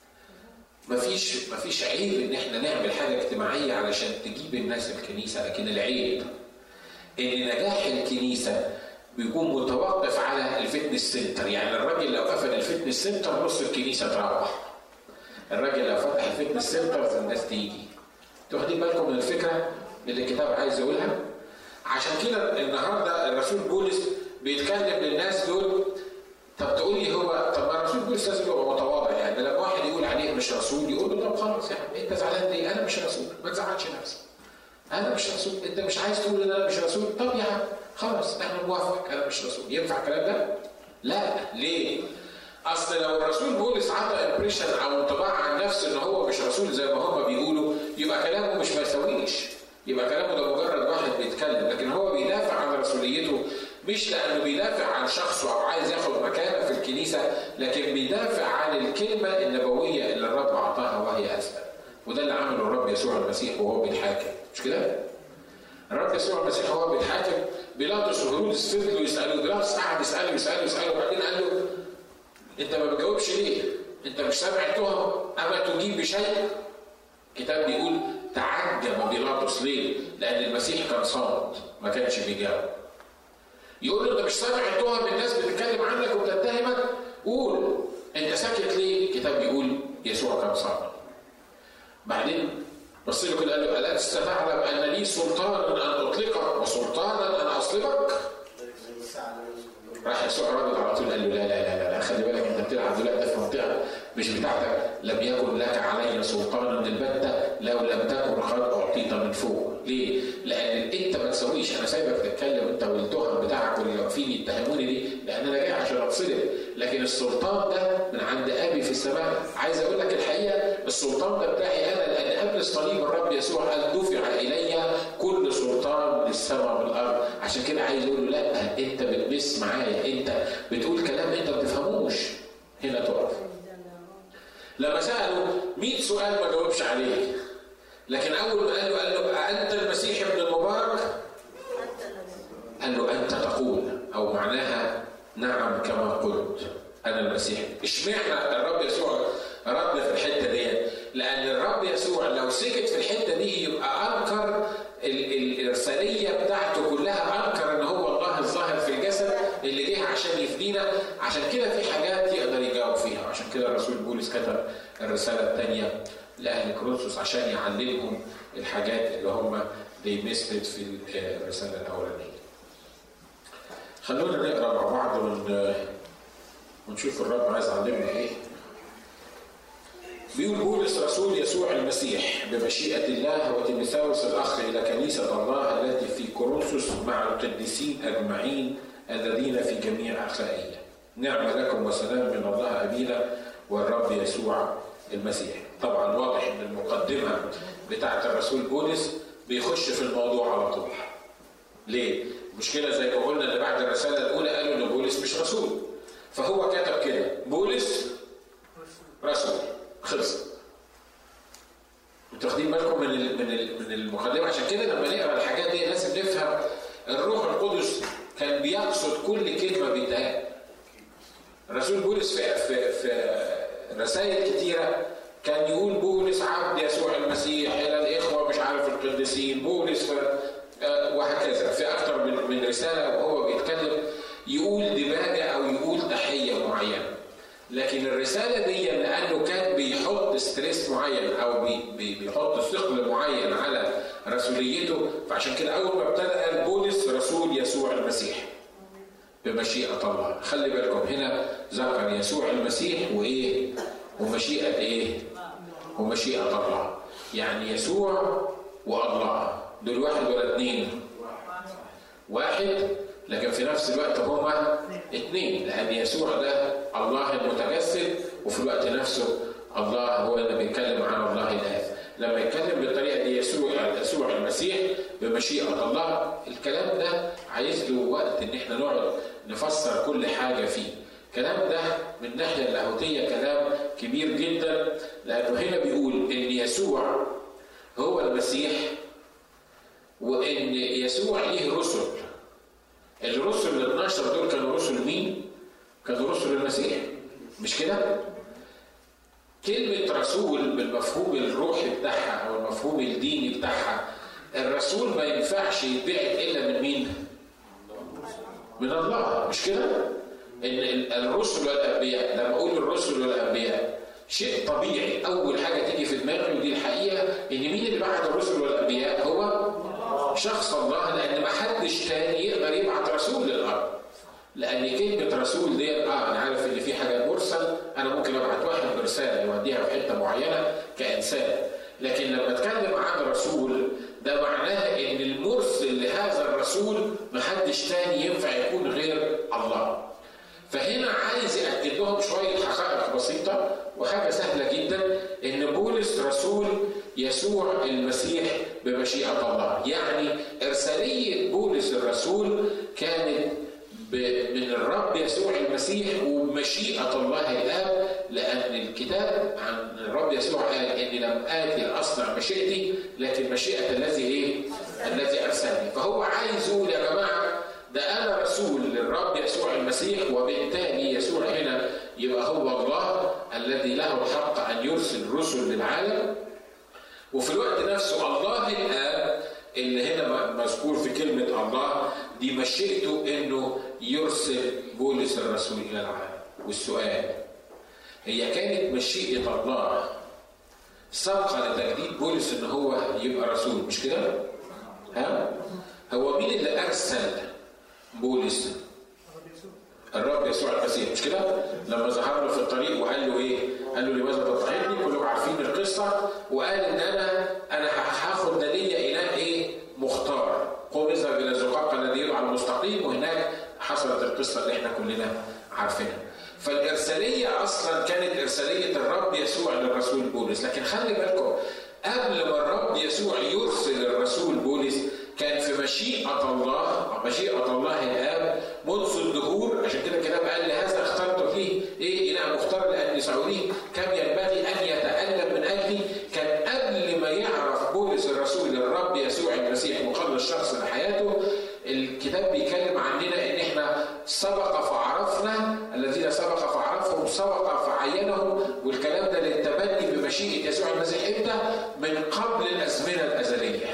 [SPEAKER 1] مفيش مفيش عيب ان احنا نعمل حاجه اجتماعيه علشان تجيب الناس الكنيسه لكن العيب ان نجاح الكنيسه بيكون متوقف على الفتنس سنتر يعني الراجل لو قفل الفتنس سنتر نص الكنيسه تروح الراجل لو فتح الفتنس سنتر الناس تيجي واخدين بالكم من الفكره اللي الكتاب عايز يقولها عشان كده النهارده الرسول بولس بيتكلم للناس دول طب تقول لي هو طب ما الرسول بولس لازم يبقى متواضع يعني لما واحد يقول عليه مش رسول يقول له طب خلاص يعني انت زعلان ليه؟ انا مش رسول ما تزعلش نفسك. انا مش رسول انت مش عايز تقول ان انا مش رسول طب يا عم خلاص احنا موافق انا مش رسول ينفع الكلام ده؟ لا ليه؟ اصل لو الرسول بولس عطى امبريشن او انطباع عن نفسه ان هو مش رسول زي ما هم بيقولوا يبقى كلامه مش ما يساويش يبقى كلامه ده مجرد واحد بيتكلم لكن هو بيدافع عن رسوليته مش لانه بيدافع عن شخصه او عايز ياخد مكانه في الكنيسه لكن بيدافع عن الكلمه النبويه اللي الرب اعطاها وهي اسفل وده اللي عمله الرب يسوع المسيح وهو بيتحاكم مش كده؟ الرب يسوع المسيح وهو بيتحاكم بيلاطس وهرودس فضلوا يسالوا بيلاطس قعد يساله يساله يساله وبعدين قال له انت ما بتجاوبش ليه؟ انت مش سامع التهم اما تجيب بشيء؟ الكتاب بيقول تعجب بيلاطس ليه؟ لأن المسيح كان صامت ما كانش بيجاوب. يقول له أنت مش سامع التهم الناس بتتكلم عنك وبتتهمك؟ قول أنت ساكت ليه؟ الكتاب بيقول يسوع كان صامت. بعدين بص له كده قال له ألا تستعلم أن لي سلطانا أن أطلقك وسلطانا أن أصلبك؟ راح يسوع رد على طول قال له لا لا لا لا خلي بالك انت بتلعب دلوقتي في منطقه مش بتاعتك لم يكن لك علي سلطان البتة لو لم تكن قد أعطيت انت من فوق ليه؟ لان انت ما تسويش انا سايبك تتكلم انت والتهم بتاعك واللي واقفين يتهموني دي لان انا جاي عشان اتصلب لكن السلطان ده من عند ابي في السماء عايز اقول لك الحقيقه السلطان ده بتاعي انا لان قبل الصليب الرب يسوع قال دفع الي كل سلطان للسماء والارض عشان كده عايز اقول له لا انت بتمس معايا انت بتقول كلام انت ما بتفهموش هنا تقف لما سالوا 100 سؤال ما جاوبش عليه لكن اول ما قال له قال له انت المسيح ابن المبارك قال له انت تقول او معناها نعم كما قلت انا المسيح اشمعنى الرب يسوع رد في الحته دي لان الرب يسوع لو سكت في الحته دي يبقى انكر الارساليه بتاعته كلها انكر ان هو الله الظاهر في الجسد اللي جه عشان يفدينا عشان كده في حاجات يقدر يجاوب فيها عشان كده الرسول بولس كتب الرساله الثانيه لاهل كورنثوس عشان يعلمهم الحاجات اللي هم they missed it في الرساله الاولانيه. خلونا نقرا مع بعض ون... ونشوف الرب عايز يعلمنا ايه. بيقول بولس رسول يسوع المسيح بمشيئة الله وتيموثاوس الأخ إلى كنيسة الله التي في كورنثوس مع القديسين أجمعين الذين في جميع أخائية. نعم لكم وسلام من الله أبينا والرب يسوع المسيح. طبعا واضح ان المقدمه بتاعه الرسول بولس بيخش في الموضوع على طول. ليه؟ المشكله زي ما قلنا ان بعد الرساله الاولى قالوا ان بولس مش رسول. فهو كتب كده بولس رسول خلص. انتوا واخدين بالكم من من من المقدمه عشان كده لما نقرا الحاجات دي لازم نفهم الروح القدس كان بيقصد كل كلمه بيتقال. الرسول بولس في في في رسائل كتيره كان يقول بولس عبد يسوع المسيح الى الاخوه مش عارف القديسين بولس وهكذا في اكثر من من رساله وهو بيتكلم يقول دماغه او يقول تحيه معينه لكن الرساله دي لانه كان بيحط ستريس معين او بي بي بيحط ثقل معين على رسوليته فعشان كده اول ما ابتدى قال بولس رسول يسوع المسيح بمشيئه الله خلي بالكم هنا ذكر يسوع المسيح وايه ومشيئه ايه ومشيئة الله يعني يسوع والله دول واحد ولا اثنين واحد لكن في نفس الوقت هما اثنين لأن يسوع ده الله المتجسد وفي الوقت نفسه الله هو اللي بيتكلم عن الله الآب لما يتكلم بالطريقة دي يسوع يسوع المسيح بمشيئة الله الكلام ده عايز له وقت إن احنا نقعد نفسر كل حاجة فيه الكلام ده من الناحية اللاهوتية كلام كبير جدا لأنه هنا بيقول إن يسوع هو المسيح وإن يسوع ليه رسل الرسل ال 12 دول كانوا رسل مين؟ كانوا رسل المسيح مش كده؟ كلمة رسول بالمفهوم الروحي بتاعها أو المفهوم الديني بتاعها الرسول ما ينفعش يتبعت إلا من مين؟ من الله مش كده؟ ان الرسل والانبياء لما اقول الرسل والانبياء شيء طبيعي اول حاجه تيجي في دماغي ودي الحقيقه ان مين اللي بعت الرسل والانبياء هو شخص الله لان ما حدش تاني يقدر يبعت رسول للارض لان كلمه رسول دي اه انا عارف ان في حاجه مرسل انا ممكن ابعت واحد برساله يوديها في حته معينه كانسان لكن لما اتكلم عن رسول ده معناه ان المرسل لهذا الرسول محدش تاني ينفع يكون غير الله فهنا عايز يأكد لهم شوية حقائق بسيطة وحاجة سهلة جدا إن بولس رسول يسوع المسيح بمشيئة الله يعني إرسالية بولس الرسول كانت من الرب يسوع المسيح وبمشيئة الله الآب لأن الكتاب عن الرب يسوع قال إني لم آتي لأصنع مشيئتي لكن مشيئة الذي إيه؟ الذي أرسلني فهو عايز يقول يا جماعة ده أنا رسول للرب يسوع المسيح وبالتالي يسوع هنا يبقى هو الله الذي له الحق أن يرسل رسل للعالم وفي الوقت نفسه الله الآب اللي هنا مذكور في كلمة الله دي مشيئته إنه يرسل بولس الرسول إلى العالم والسؤال هي كانت مشيئة الله سبق لتجديد بولس إن هو يبقى رسول مش كده؟ ها؟ هو مين اللي أرسل بولس الرب يسوع المسيح مش كده؟ لما ظهر له في الطريق وقال له ايه؟ قال له لماذا تضطهدني؟ كلكم عارفين القصه وقال ان انا انا هاخد ناديه القصه اللي احنا كلنا عارفينها فالارساليه اصلا كانت ارساليه الرب يسوع للرسول بولس لكن خلي بالكم قبل ما الرب يسوع يرسل الرسول بولس كان في مشيئة الله مشيئة الله الآب منذ الدهور عشان كده الكتاب قال لهذا اخترت فيه إيه إناء مختار لأني سأريه كم ينبغي أن يتألم من أجلي كان قبل ما يعرف بولس الرسول الرب يسوع المسيح مخلص شخص لحياته الكتاب بيتكلم عننا ان احنا سبق فعرفنا الذين سبق فعرفهم سبق فعينهم والكلام ده للتبني بمشيئه يسوع المسيح امتى؟ من قبل الازمنه الازليه.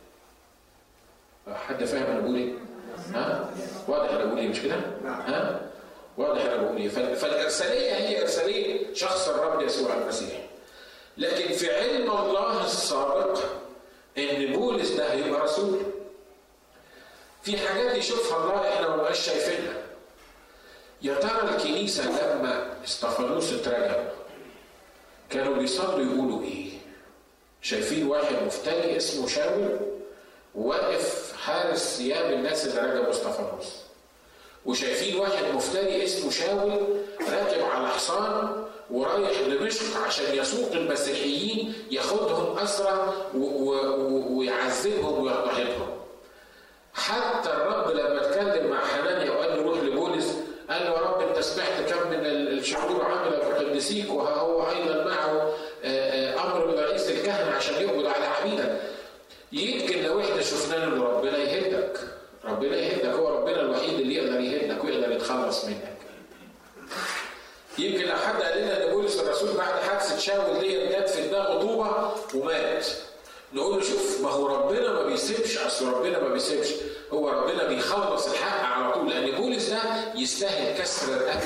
[SPEAKER 1] حد فاهم انا بقول ايه؟ ها؟ واضح انا بقول ايه مش كده؟ ها؟ واضح انا بقول ايه؟ فالارساليه هي ارساليه شخص الرب يسوع المسيح. لكن في علم الله السابق ان بولس ده هيبقى رسول. في حاجات يشوفها الله احنا ما بقاش شايفينها. يا ترى الكنيسه لما استفانوس اترجم كانوا بيصلوا يقولوا ايه؟ شايفين واحد مفتري اسمه شاول واقف حارس ثياب الناس اللي رجبوا استفانوس وشايفين واحد مفتري اسمه شاول راكب على حصان ورايح دمشق عشان يسوق المسيحيين ياخدهم اسرى ويعذبهم ويضطهدهم حتى الرب لما اتكلم مع حنانيا وقال له روح لبولس قال له يا رب انت سمعت كم من الشعور عمل بقدسيك وها هو ايضا معه امر من رئيس الكهنه عشان يقبض على عبيدك يمكن لو احنا شفنا له ربنا يهدك ربنا يهدك هو ربنا الوحيد اللي يقدر يهدك ويقدر يتخلص منك يمكن لو حد قال لنا ان بولس الرسول بعد حادثه شاول دي جت في دماغه طوبه ومات نقول له شوف ما هو ربنا ما بيسيبش اصل ربنا ما بيسيبش هو ربنا بيخلص الحق على طول لان بولس ده يستاهل كسر الرقبه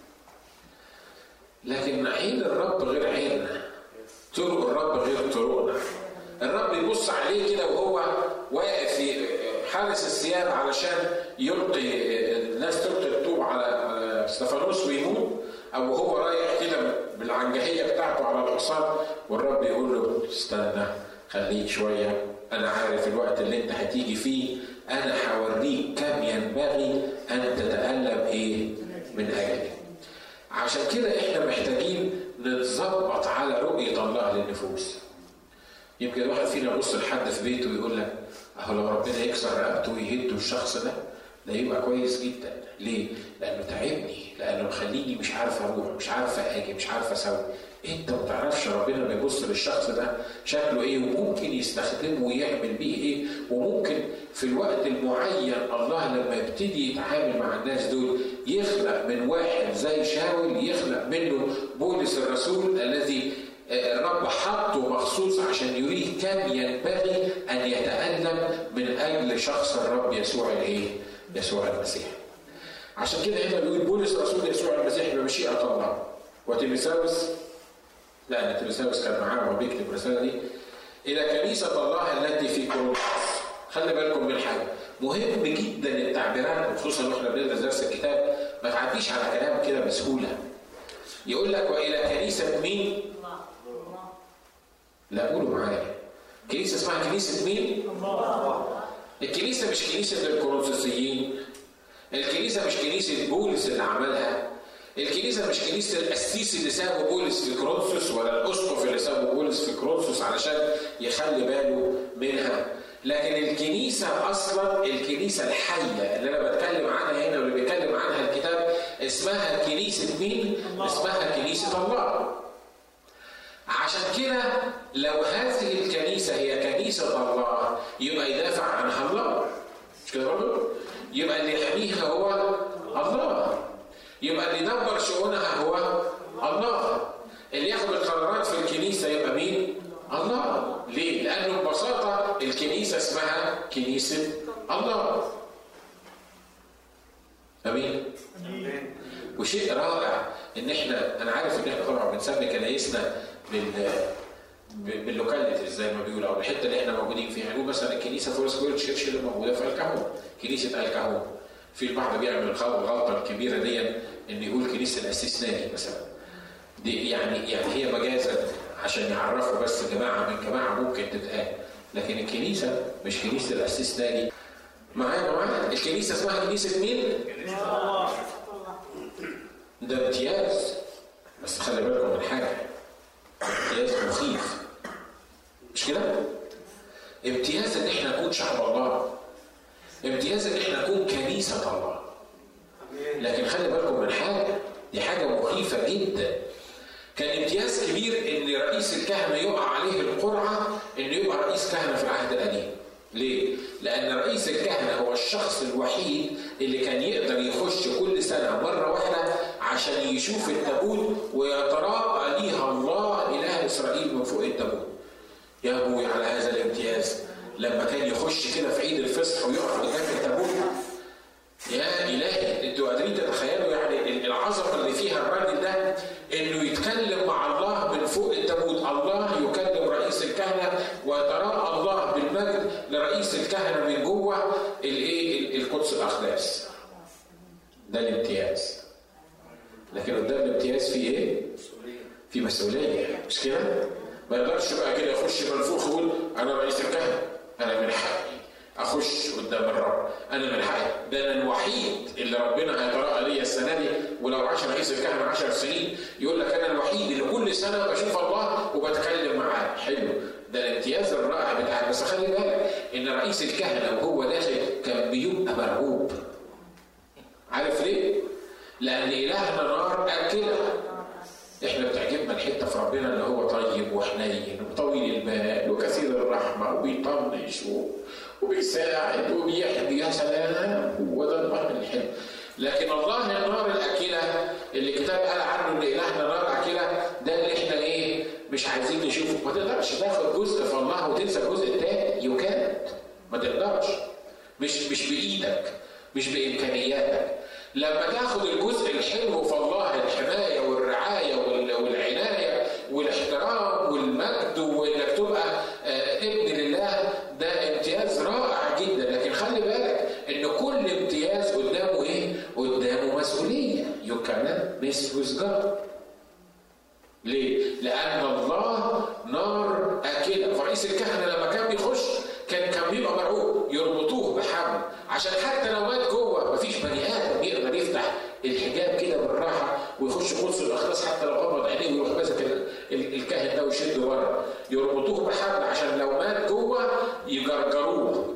[SPEAKER 1] لكن عين الرب غير عيننا طرق الرب غير طرقنا الرب يبص عليه كده وهو واقف حارس الثياب علشان يلقي الناس تلقي الطوب على استفانوس ويموت او هو رايح كده بالعنجهيه بتاعته على الحصان والرب يقول له استنى خليك شويه انا عارف الوقت اللي انت هتيجي فيه انا هوريك كم ينبغي ان تتالم ايه من اجلي عشان كده احنا محتاجين نتظبط على رؤيه الله للنفوس يمكن الواحد فينا يبص لحد في بيته ويقول لك اهو لو ربنا يكسر رقبته ويهده الشخص ده ده يبقى كويس جدا ليه؟ لانه تعبني لانه مخليني مش عارف اروح مش عارف اجي مش عارف اسوي انت ما تعرفش ربنا بيبص للشخص ده شكله ايه وممكن يستخدمه ويعمل بيه ايه وممكن في الوقت المعين الله لما يبتدي يتعامل مع الناس دول يخلق من واحد زي شاول يخلق منه بولس الرسول الذي الرب حطه مخصوص عشان يريه كم ينبغي ان يتالم من اجل شخص الرب يسوع الايه؟ يسوع المسيح. عشان كده هنا بيقول بولس رسول يسوع المسيح بمشيئه الله وتيمساوس لا ان تيمساوس كان معاه وهو بيكتب الرساله دي الى كنيسه الله التي في كورنثوس. خلي بالكم من حاجه مهم جدا التعبيرات خصوصا واحنا بندرس درس الكتاب ما تعديش على كلام كده بسهوله. يقول لك والى كنيسه مين؟ لا قولوا معايا كنيسة اسمها كنيسة مين؟ الله الكنيسة مش كنيسة الكورنثوسيين الكنيسة مش كنيسة بولس اللي عملها الكنيسة مش كنيسة القسيس اللي سابه بولس في كورنثوس ولا الأسقف اللي سابه بولس في كورنثوس علشان يخلي باله منها لكن الكنيسة أصلا الكنيسة الحية اللي أنا بتكلم عنها هنا واللي بيتكلم عنها الكتاب اسمها كنيسة مين؟ اسمها كنيسة الله عشان كده لو هذه الكنيسة هي كنيسة الله يبقى يدافع عنها الله مش كده برضه؟ يبقى اللي يحميها هو الله يبقى اللي يدبر شؤونها هو الله اللي ياخد القرارات في الكنيسة يبقى مين؟ الله ليه؟ لأنه ببساطة الكنيسة اسمها كنيسة الله أمين؟ وشيء رائع ان احنا انا عارف ان احنا طبعا بنسمي كنايسنا بال باللوكاليتيز زي ما بيقولوا او الحته اللي احنا موجودين فيها نقول مثلا الكنيسه فور سكوير تشيرش اللي موجوده في الكهون كنيسه الكهون في البعض بيعمل الغلطه الكبيره دي ان يقول كنيسه الاسيس ناجي مثلا دي يعني يعني هي مجازا عشان يعرفوا بس جماعه من جماعه ممكن تتقال لكن الكنيسه مش كنيسه الاسيس ناجي معانا معانا الكنيسه اسمها كنيسه مين؟ ده امتياز بس خلي بالكم من حاجه امتياز مخيف مش كده؟ امتياز ان احنا نكون شعب الله امتياز ان احنا نكون كنيسه الله لكن خلي بالكم من حاجه دي حاجه مخيفه جدا كان امتياز كبير ان رئيس الكهنه يقع عليه القرعه انه يبقى رئيس كهنه في العهد القديم ليه؟ لأن رئيس الكهنة هو الشخص الوحيد اللي كان يقدر يخش كل سنة مرة واحدة عشان يشوف التابوت ويتراءى ليها الله إله إسرائيل من فوق التابوت. يا أبوي على هذا الامتياز لما كان يخش كده في عيد الفصح ويقف قدام التابوت يا إلهي أنتوا قادرين تتخيلوا يعني العظمة اللي فيها الراجل ده إنه يتكلم مع الله من فوق التابوت، الله يكلم رئيس الكهنة ويتراءى الله بالمجد لرئيس الكهنة من جوه الإيه القدس الأقداس. ده الامتياز. لكن قدام الامتياز في إيه؟ في مسؤولية مش كده؟ ما يقدرش بقى كده يخش منفوخ يقول أنا رئيس الكهنة أنا من حقي اخش قدام الرب انا من حقي ده انا الوحيد اللي ربنا هيتراءى ليا السنه دي ولو عاش رئيس الكهنه 10 سنين يقول لك انا الوحيد اللي كل سنه بشوف الله وبتكلم معاه حلو ده الامتياز الرائع بتاعك بس خلي بالك ان رئيس الكهنه وهو داخل كان بيبقى مرعوب عارف ليه؟ لان الهنا نار اكله احنا بتعجبنا الحته في ربنا اللي هو طيب وحنين وطويل البال وكثير الرحمه وبيطنش وبيساعد وبيحمي يا سلام هو ده البحر الحلو لكن الله النار الاكله اللي الكتاب قال عنه ان الهنا نار اكله ده اللي احنا ايه مش عايزين نشوفه ما تقدرش تاخد جزء في الله وتنسى الجزء الثاني يو ما تقدرش مش مش بايدك مش بامكانياتك لما تاخد الجزء الحلو في الله الحمايه والرعايه والعنايه والاحترام والمجد وانك تبقى ابن لله ده امتياز رائع جدا لكن خلي بالك ان كل امتياز قدامه ايه؟ قدامه مسؤوليه you cannot miss with God ليه؟ لأن الله نار آكلة، فرئيس الكهنة لما كان بيخش كان كان بيبقى مرعوب يربطوه بحبل عشان حتى لو مات جوه مفيش بني آدم يقدر يفتح الحجاب كده بالراحة ويخش قدس الأقداس حتى لو غمض عينيه ويروح ماسك الكاهن ده ويشده بره، يربطوه بحبل عشان لو مات جوه يجرجروه.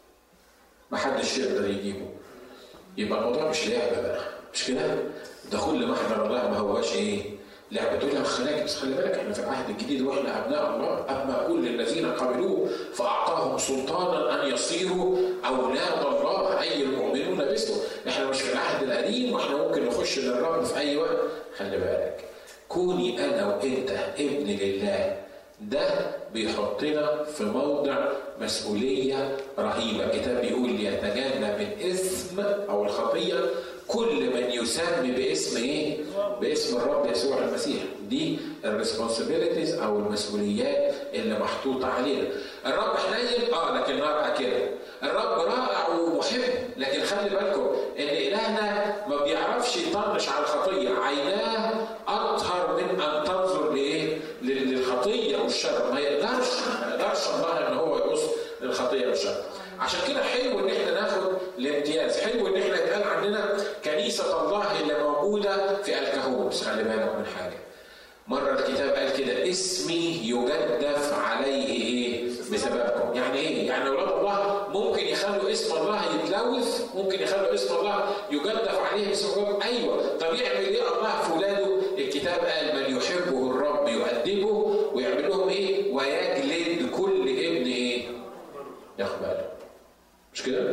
[SPEAKER 1] محدش يقدر يجيبه. يبقى الموضوع مش لعبة بقى، مش كده؟ دخول لمحضر الله ما هواش ايه؟ لعبة تقول لك خلاك بس خلي بالك احنا في العهد الجديد واحنا ابناء الله اما كل الذين قبلوه فاعطاهم سلطانا ان يصيروا اولاد الله اي المؤمنون باسمه احنا مش في العهد القديم واحنا ممكن نخش للرب في اي وقت خلي بالك كوني انا وانت ابن لله ده بيحطنا في موضع مسؤولية رهيبة الكتاب بيقول يتجنب الإثم أو الخطية كل من يسمي باسم ايه؟ باسم الرب يسوع المسيح دي الريسبونسبيلتيز او المسؤوليات اللي محطوطه علينا الرب حنين اه لكن نار اكله الرب رائع ومحب لكن خلي بالكم ان الهنا ما بيعرفش يطنش على الخطيه عيناه اطهر من ان تنظر لايه؟ للخطيه والشر ما يقدرش ما يقدرش الله ان هو يقص للخطيه والشر عشان كده حلو ان احنا ناخد الامتياز حلو ان احنا يتقال عندنا كنيسه الله اللي موجوده في الكهوس خلي بالك من حاجه مرة الكتاب قال كده اسمي يجدف عليه ايه؟ بسببكم، يعني ايه؟ يعني اولاد الله ممكن يخلوا اسم الله يتلوث، ممكن يخلوا اسم الله يجدف عليه بسببكم، ايوه، طب يعمل ايه الله في ولاده؟ الكتاب قال من يحبه الرب يؤدبه ويعمل لهم ايه؟ ويجلد كل ابن ايه؟ يقبله. مش كده؟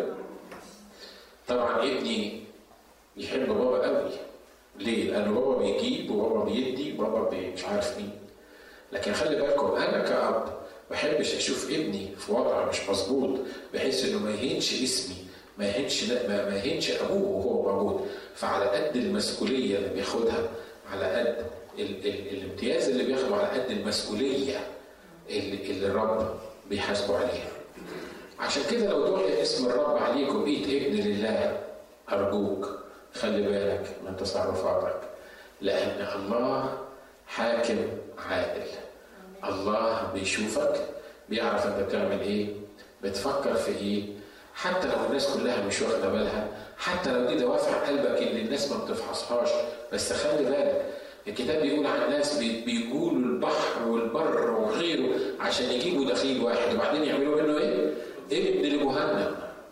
[SPEAKER 1] طبعا ابني يحب بابا قوي ليه؟ لأن بابا بيجيب وبابا بيدي وبابا بي مش عارف مين. لكن خلي بالكم أنا كأب ما بحبش أشوف ابني في وضع مش مظبوط بحيث إنه ما يهينش اسمي ما يهينش ما يهينش أبوه وهو موجود فعلى قد المسؤولية اللي بياخدها على قد ال ال الامتياز اللي بياخده على قد المسؤولية اللي, اللي الرب بيحاسبه عليها. عشان كده لو دعي اسم الرب عليك وبقيت ابن لله أرجوك خلي بالك من تصرفاتك لأن الله حاكم عادل الله بيشوفك بيعرف انت بتعمل ايه بتفكر في ايه حتى لو الناس كلها مش واخده بالها حتى لو دي دوافع قلبك اللي الناس ما بتفحصهاش بس خلي بالك الكتاب بيقول عن ناس بيقولوا البحر والبر وغيره عشان يجيبوا دخيل واحد وبعدين يعملوا منه ايه؟ ابن لجهنم.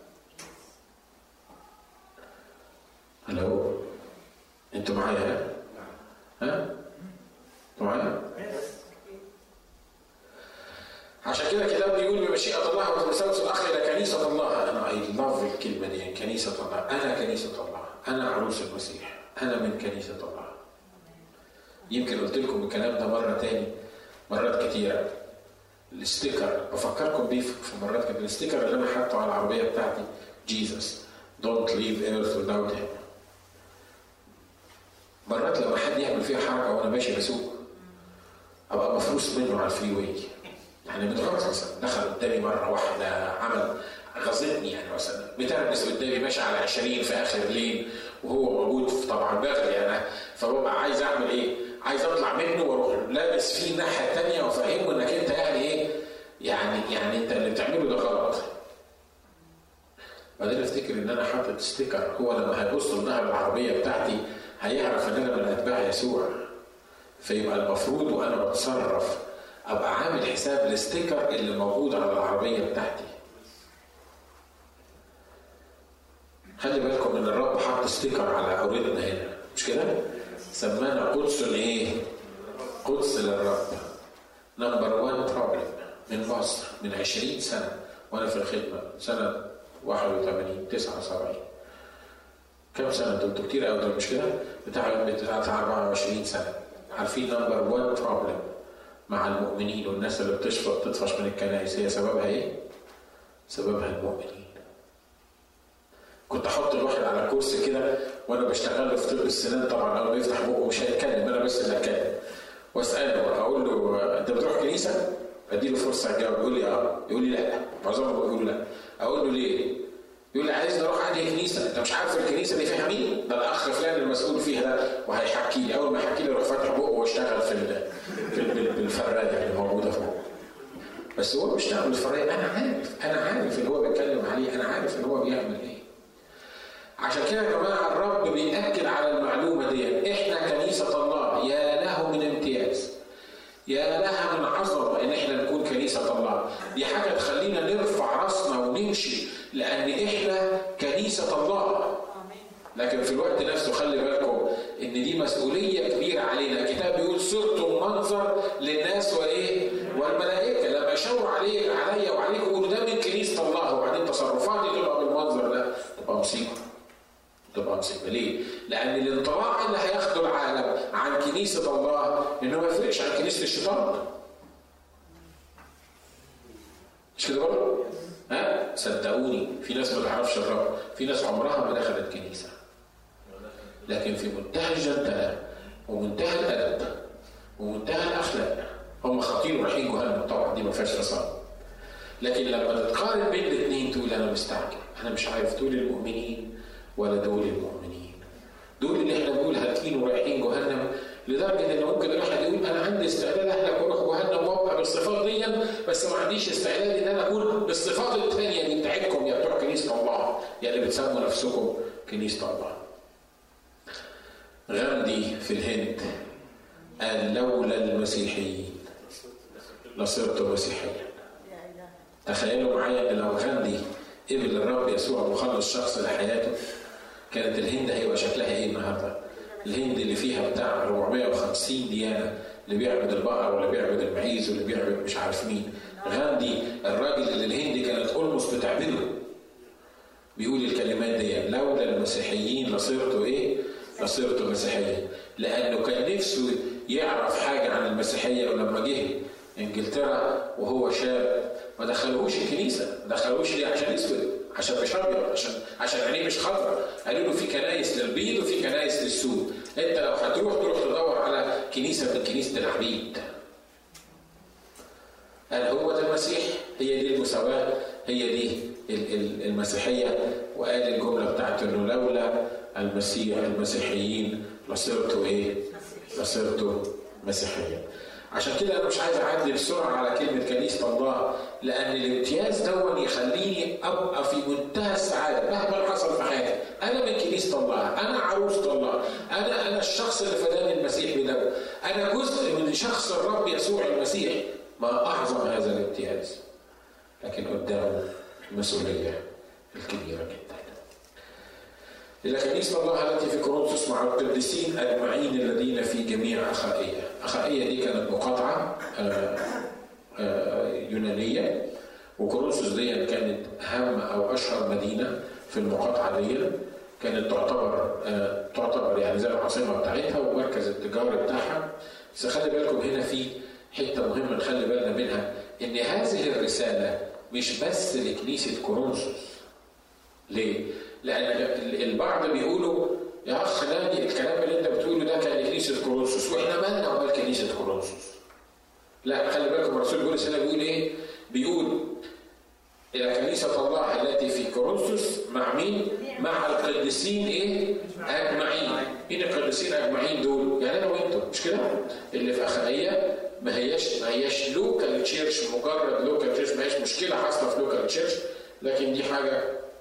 [SPEAKER 1] هلو انتوا معايا ها؟ ها؟ انتوا معايا؟ عشان كده الكتاب بيقول بمشيئة الله وتمسوس الأخ إلى كنيسة الله أنا أي لاف الكلمة دي كنيسة الله أنا كنيسة الله أنا عروس المسيح أنا من كنيسة الله يمكن قلت لكم الكلام ده مرة تاني مرات كتيرة الاستيكر بفكركم بيه في مرات كتير الاستيكر اللي أنا حاطه على العربية بتاعتي جيسس دونت ليف ايرث without him مرات لما حد يعمل فيها حركة وأنا ماشي بسوق أبقى مفروس منه على الفري واي يعني بتغرس مثلا دخل قدامي مره واحده عمل غزتني يعني مثلا بتربس قدامي ماشي على 20 في اخر الليل وهو موجود في طبعا بغلي انا فببقى عايز اعمل ايه؟ عايز اطلع منه واروح لابس فيه الناحيه الثانيه وافهمه انك انت يعني ايه؟ يعني يعني انت اللي بتعمله ده غلط. بعدين افتكر ان انا حاطط ستيكر هو لما هيبص لظهر العربيه بتاعتي هيعرف ان انا من اتباع يسوع. فيبقى المفروض وانا بتصرف ابقى عامل حساب الستيكر اللي موجود على العربيه بتاعتي خلي بالكم ان الرب حط ستيكر على اوردنا هنا مش كده سمانا قدس ايه قدس للرب نمبر 1 بروبلم من مصر من 20 سنه وانا في الخدمه سنه 81 79 كم سنه انتوا كتير قوي مش كده بتاع بتاع 24 سنه عارفين نمبر 1 بروبلم مع المؤمنين والناس اللي بتشفط تطفش من الكنائس هي سببها ايه؟ سببها المؤمنين. كنت احط الواحد على كرسي كده وانا بشتغل له في طب السنان طبعا اول ما يفتح بقه مش هيتكلم انا بس اللي هتكلم. واساله اقول له انت بتروح كنيسه؟ ادي له فرصه يجاوب يقول لي اه يقول لي لا معظمهم بيقولوا لا اقول له ليه؟ يقول لي عايز اروح عندي كنيسه انت مش عارف الكنيسه دي فيها مين؟ ده الاخ فلان المسؤول فيها ده وهيحكي لي اول ما يحكي لي اروح فاتح بقه واشتغل في بالفرايه اللي موجوده فوق بس هو بيشتغل بالفرايه انا عارف انا عارف اللي هو بيتكلم عليه انا عارف ان هو بيعمل ايه عشان كده يا جماعه الرب بيأكد على المعلومه دي احنا كنيسه الله يا له من امتياز يا لها من عظمه ان احنا نكون كنيسه الله دي حاجه تخلينا نرفع راسنا ونمشي لان احنا كنيسه الله لكن في الوقت نفسه خلي بالكم ان دي مسؤوليه كبيره علينا الكتاب بيقول صرتم منظر للناس وايه والملائكه لما يشاور عليه عليا وعليكم يقولوا ده من كنيسه الله وبعدين تصرفاتي تبقى بالمنظر ده تبقى مصيبه تبقى مصيبه ليه؟ لان الانطلاق اللي هياخده العالم عن كنيسه الله انه ما يفرقش عن كنيسه الشيطان مش كده برضه؟ ها؟ صدقوني في ناس ما تعرفش الرب، في ناس عمرها ما دخلت كنيسه. لكن في منتهى الجدلة ومنتهى الأدب ومنتهى الأخلاق هم خطير ورايحين جهنم طبعا دي ما فيهاش فصال لكن لما تتقارن بين الاثنين تقول أنا مستعجل أنا مش عارف دول المؤمنين ولا دول المؤمنين دول اللي احنا بنقول هاتين ورايحين جهنم لدرجه ان ممكن الواحد يقول انا عندي استعداد اهلك واروح جهنم وابقى بالصفات دي بس ما عنديش استعداد ان انا اكون بالصفات الثانيه دي بتاعتكم يا بتوع كنيسه الله يا اللي بتسموا نفسكم كنيسه الله. غاندي في الهند قال لولا المسيحيين لصرت مسيحيا تخيلوا معايا ان لو غاندي قبل الرب يسوع مخلص شخص لحياته كانت الهند هيبقى شكلها ايه النهارده؟ الهند اللي فيها بتاع 450 ديانه اللي بيعبد البقر واللي بيعبد المعيز واللي بيعبد مش عارف مين غاندي الراجل اللي الهند كانت اولموس بتعبده بيقول الكلمات دي لولا المسيحيين لصرت ايه؟ فصرت مسيحيا لانه كان نفسه يعرف حاجه عن المسيحيه ولما جه انجلترا وهو شاب ما دخلوهوش الكنيسه ما دخلوهوش ليه عشان اسود عشان مش ابيض عشان عشان عينيه مش خضراء قالوا له في كنايس للبيض وفي كنايس للسود انت لو هتروح تروح تدور على كنيسه من كنيسه العبيد قال هو ده المسيح هي دي المساواه هي دي المسيحيه وقال الجمله بتاعته انه لولا المسيح المسيحيين لصرت ايه؟ لصرت مسيحيا. عشان كده انا مش عايز اعدي بسرعه على كلمه كنيسه الله لان الامتياز دون يخليني ابقى في منتهى السعاده مهما حصل في حياتي انا من كنيسه الله انا عروسه الله انا انا الشخص اللي فداني المسيح بدمه انا جزء من شخص الرب يسوع المسيح ما اعظم هذا الامتياز لكن قدامه المسؤوليه الكبيره جدا إلى كنيسة الله التي في كورنثوس مع القديسين أجمعين الذين في جميع أخائية أخائية دي كانت مقاطعة آه، آه، يونانية وكورنثوس دي كانت أهم أو أشهر مدينة في المقاطعة دي كانت تعتبر آه، تعتبر يعني زي العاصمة بتاعتها ومركز التجاري بتاعها بس خلي بالكم هنا في حتة مهمة نخلي بالنا منها إن هذه الرسالة مش بس لكنيسة كورنثوس ليه؟ لان البعض بيقولوا يا اخ نادي الكلام اللي انت بتقوله ده كان لكنيسه كورنثوس واحنا مالنا ومال كنيسه كورنثوس لا خلي بالكم الرسول بولس هنا بيقول ايه؟ بيقول الى كنيسه الله التي في كورنثوس مع مين؟ مع القديسين ايه؟ اجمعين. مين القديسين اجمعين دول؟ يعني انا وانتم مش كده؟ اللي في اخائيه ما هياش ما هياش لوكال تشيرش مجرد لوكال تشيرش ما هياش مشكله حاصله في لوكال تشيرش لكن دي حاجه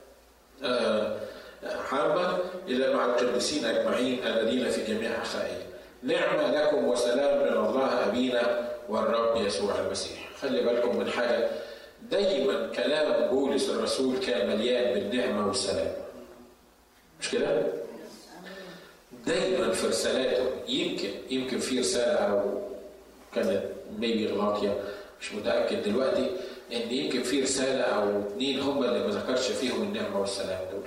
[SPEAKER 1] حربا إلى مع القديسين أجمعين الذين في جميع أخائهم نعمة لكم وسلام من الله أبينا والرب يسوع المسيح خلي بالكم من حاجة دايما كلام بولس الرسول كان مليان بالنعمة والسلام مش كده؟ دايما في رسالاته يمكن يمكن في رسالة أو كانت ميبي غلطية مش متأكد دلوقتي ان يمكن في رساله او اثنين هم اللي ما ذكرش فيهم النعمه والسلام دول.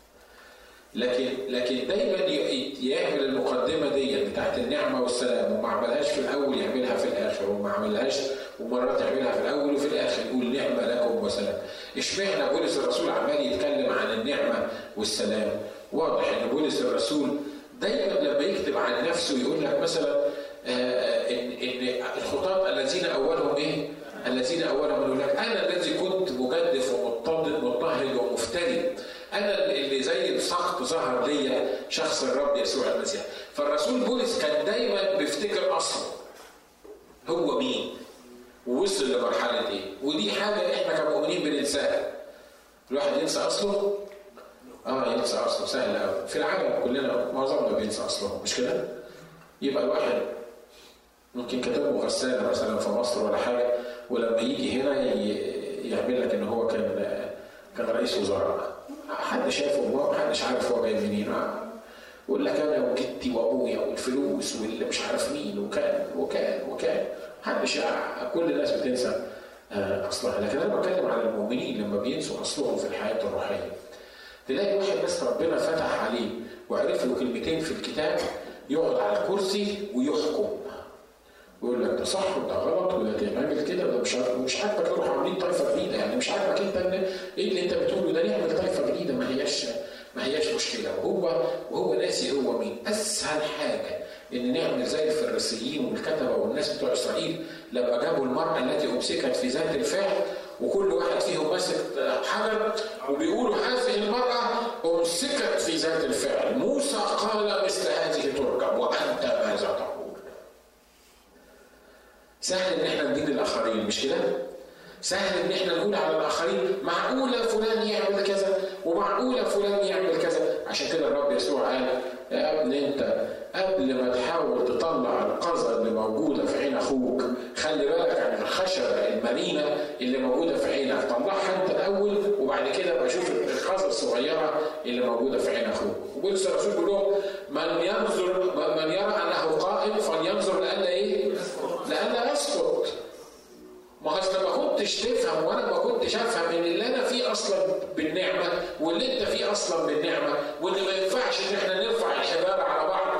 [SPEAKER 1] لكن لكن دايما يعمل المقدمه دي بتاعت النعمه والسلام وما عملهاش في الاول يعملها في الاخر وما عملهاش ومرات يعملها في الاول وفي الاخر يقول نعمه لكم وسلام. اشمعنى بولس الرسول عمال يتكلم عن النعمه والسلام؟ واضح ان بولس الرسول دايما لما يكتب عن نفسه يقول لك مثلا ان ان الخطاة الذين اولهم ايه؟ الذين اولهم يقول لك انا الذي كنت مجدف ومضطهد مضطهد ومفتري انا اللي زي السقط ظهر ليا شخص الرب يسوع المسيح فالرسول بولس كان دايما بيفتكر اصله هو مين ووصل لمرحله ايه ودي حاجه احنا كمؤمنين بننساها الواحد ينسى اصله اه ينسى اصله سهل قوي في العالم كلنا معظمنا بينسى اصله مش كده يبقى الواحد ممكن كتبه غسالة مثلا في مصر ولا حاجة ولما يجي هنا يعمل لك ان هو كان كان رئيس وزراء حد شافه هو محدش عارف هو جاي منين يقول لك انا وجدتي وابويا والفلوس واللي مش عارف مين وكان وكان وكان محدش كل الناس بتنسى اصلها لكن انا بتكلم على المؤمنين لما بينسوا اصلهم في الحياه الروحيه تلاقي واحد بس ربنا فتح عليه وعرف له كلمتين في الكتاب يقعد على الكرسي ويحكم ويقول لك ده صح وده غلط وده تعمل كده وده مش عارف مش عاجبك تروح عاملين طائفه جديده يعني مش عاجبك انت ان ايه اللي انت بتقوله ده نعمل طائفه جديده ما هياش ما هياش مشكله وهو وهو ناسي هو مين اسهل حاجه ان نعمل زي الفريسيين والكتبه والناس بتوع اسرائيل لما جابوا المراه التي امسكت في ذات الفعل وكل واحد فيهم ماسك حجر وبيقولوا هذه المراه امسكت في ذات الفعل موسى قال مثل هذه ترجم وانت ماذا تقول سهل ان احنا ندين الاخرين مش كده؟ سهل ان احنا نقول على الاخرين معقوله فلان يعمل كذا ومعقوله فلان يعمل كذا عشان كده الرب يسوع قال يا ابني انت قبل ما تحاول تطلع القذى اللي موجوده في عين اخوك خلي بالك عن الخشبه المرينه اللي موجوده في عينك طلعها انت الاول وبعد كده بقى شوف القذى الصغيره اللي موجوده في عين اخوك وبولس الرسول بيقول لهم من ينظر من يرى انه قائم فلينظر لان ايه؟ لان اسقط ما اصل ما كنتش تفهم وانا ما كنتش افهم ان اللي انا فيه اصلا بالنعمه واللي انت فيه اصلا بالنعمه وان ما ينفعش ان احنا نرفع الحجاره على بعض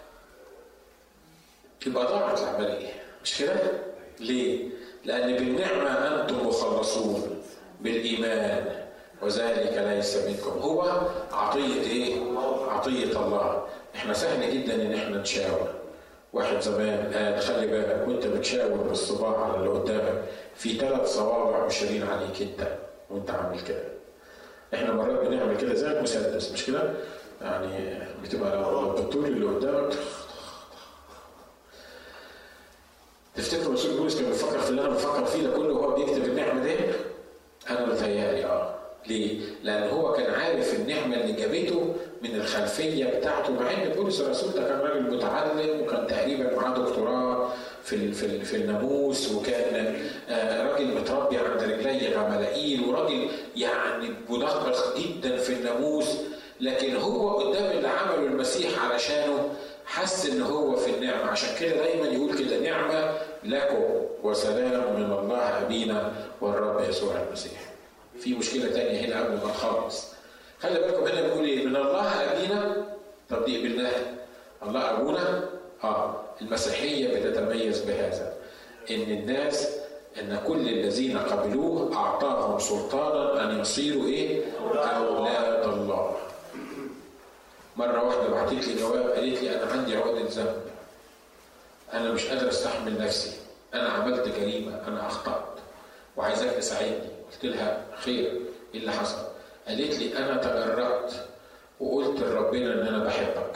[SPEAKER 1] يبقى ضاعت العمليه مش كده؟ ليه؟ لان بالنعمه انتم مخلصون بالايمان وذلك ليس منكم هو عطيه ايه؟ عطيه الله احنا سهل جدا ان احنا نشاور واحد زمان قال خلي بالك وانت بتشاور بالصباع على اللي قدامك في ثلاث صوابع مشيرين عليك انت وانت عامل كده. احنا مرات بنعمل كده زي المسدس مش كده؟ يعني بتبقى لو بتطول اللي قدامك تفتكروا رسول بولس كان بيفكر في اللي انا بفكر فيه ده كله وهو بيكتب النعمه دي؟ انا متهيألي اه ليه؟ لأن هو كان عارف النعمة اللي جابته من الخلفية بتاعته مع إن بولس الرسول ده كان راجل متعلم وكان تقريبا معاه دكتوراه في في في الناموس وكان آه، راجل متربي عند رجلي غملائيل وراجل يعني مدقق جدا في الناموس لكن هو قدام اللي عمله المسيح علشانه حس ان هو في النعمه عشان كده دايما يقول كده نعمه لكم وسلام من الله ابينا والرب يسوع المسيح. في مشكله تانية هنا قبل ما نخلص. خلي بالكم هنا بيقول ايه؟ من الله ابينا طب دي قبلناها. الله ابونا اه المسيحيه بتتميز بهذا ان الناس ان كل الذين قبلوه اعطاهم سلطانا ان يصيروا ايه؟ اولاد الله. مرة واحدة بعتت لي جواب قالت لي أنا عندي عقدة ذنب أنا مش قادر أستحمل نفسي أنا عملت جريمة أنا أخطأت وعايزاك تساعدني قلت لها خير إيه اللي حصل؟ قالت لي أنا تجرأت وقلت لربنا إن أنا بحبك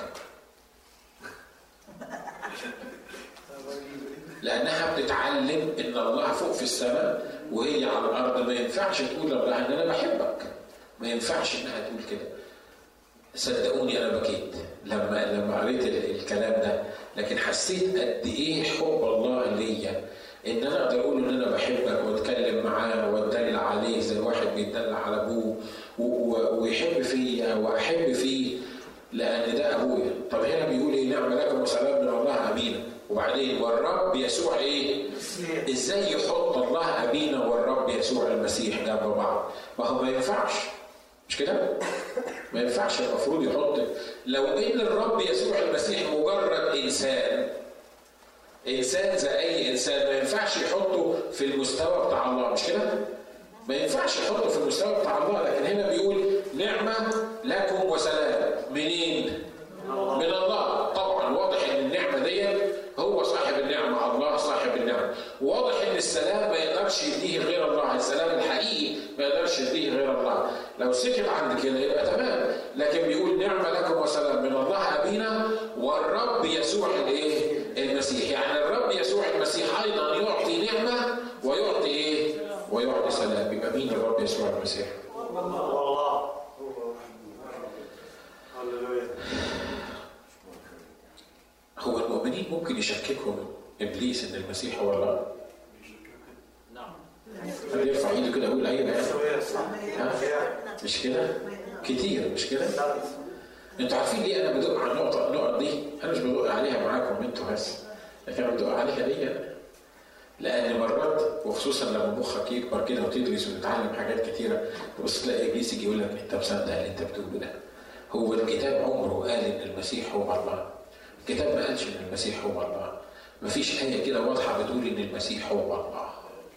[SPEAKER 1] لأنها بتتعلم إن الله فوق في السماء وهي على الأرض ما ينفعش تقول لله إن أنا بحبك ما ينفعش إنها تقول كده صدقوني انا بكيت لما لما قريت الكلام ده لكن حسيت قد ايه حب الله ليا ان انا اقدر اقول ان انا بحبك واتكلم معاه واتدلع عليه زي الواحد بيتدلع على ابوه ويحب فيا واحب فيه لان ده ابويا طب هنا بيقول ايه نعم لكم وسلام من الله امينا وبعدين والرب يسوع ايه ازاي يحط الله ابينا والرب يسوع المسيح جنب بعض ما هو ما ينفعش مش كده؟ ما ينفعش المفروض يحط لو ان الرب يسوع المسيح مجرد انسان انسان زي اي انسان ما ينفعش يحطه في المستوى بتاع الله مش كده؟ ما ينفعش يحطه في المستوى بتاع الله لكن هنا بيقول نعمه لكم وسلام منين؟ من الله طبعا واضح ان النعمه دي هو صاحب النعمه الله صاحب النعمه واضح ان السلام ما يقدرش يديه غير الله السلام الحقيقي ما يقدرش يديه غير الله لو سكت عند كده يبقى تمام لكن بيقول نعمه لكم وسلام من الله ابينا والرب يسوع الايه المسيح يعني الرب يسوع المسيح ايضا يعطي نعمه ويعطي ايه ويعطي سلام يبقى مين الرب يسوع المسيح الله هو المؤمنين ممكن يشككهم ابليس ان المسيح هو الله نعم حد يرفع ايده كده يقول ايوه ها مش كده كتير مش كده انتوا عارفين ليه انا بدق على النقطه النقط دي انا مش بدق عليها معاكم انتوا بس لكن انا بدق عليها ليا لان مرات وخصوصا لما مخك يكبر كده وتدرس وتتعلم حاجات كتيره تبص تلاقي ابليس يجي يقول لك انت مصدق اللي انت بتقوله ده هو الكتاب عمره قال ان المسيح هو الله الكتاب ما قالش ان المسيح هو الله ما فيش آية كده واضحة بتقول إن المسيح هو الله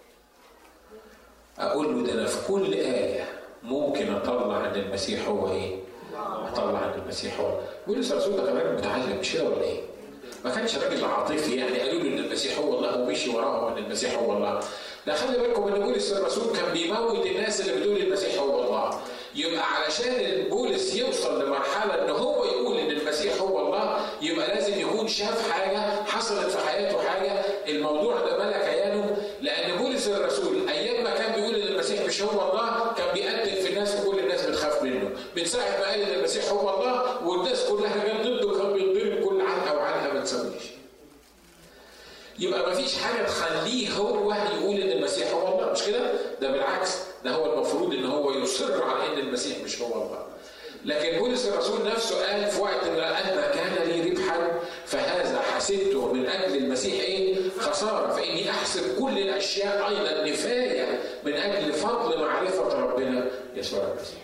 [SPEAKER 1] أقول له ده أنا في كل آية ممكن أطلع إن المسيح هو إيه؟ أطلع إن المسيح هو بولس الرسول ده كمان متعلم مش كده ولا إيه؟ ما كانش راجل عاطفي يعني قالوا له ان المسيح هو الله ومشي وراهم ان المسيح هو الله. ده خلي بالكم ان بولس الرسول كان بيموت الناس اللي بتقول المسيح هو الله. يبقى علشان بولس يوصل لمرحله ان هو يقول ان المسيح هو الله يبقى لازم يكون شاف حاجه حصلت في حياته حاجه الموضوع ده ملا كيانه لان بولس الرسول ايام ما كان بيقول ان المسيح مش هو الله كان بيقتل في الناس وكل الناس بتخاف منه من ساعه ما قال ان المسيح هو الله والناس كلها جت ضده كان بيتضرب كل علقه وعلقه ما تسويش يبقى ما فيش حاجه تخليه هو يقول ان المسيح هو الله مش كده؟ ده بالعكس ده هو المفروض ان هو يصر على ان المسيح مش هو الله. لكن بولس الرسول نفسه قال في وقت ما كان لي ربحا فهذا حسبته من اجل المسيح ايه؟ خساره فاني احسب كل الاشياء ايضا نفايه من اجل فضل معرفه ربنا يسوع المسيح.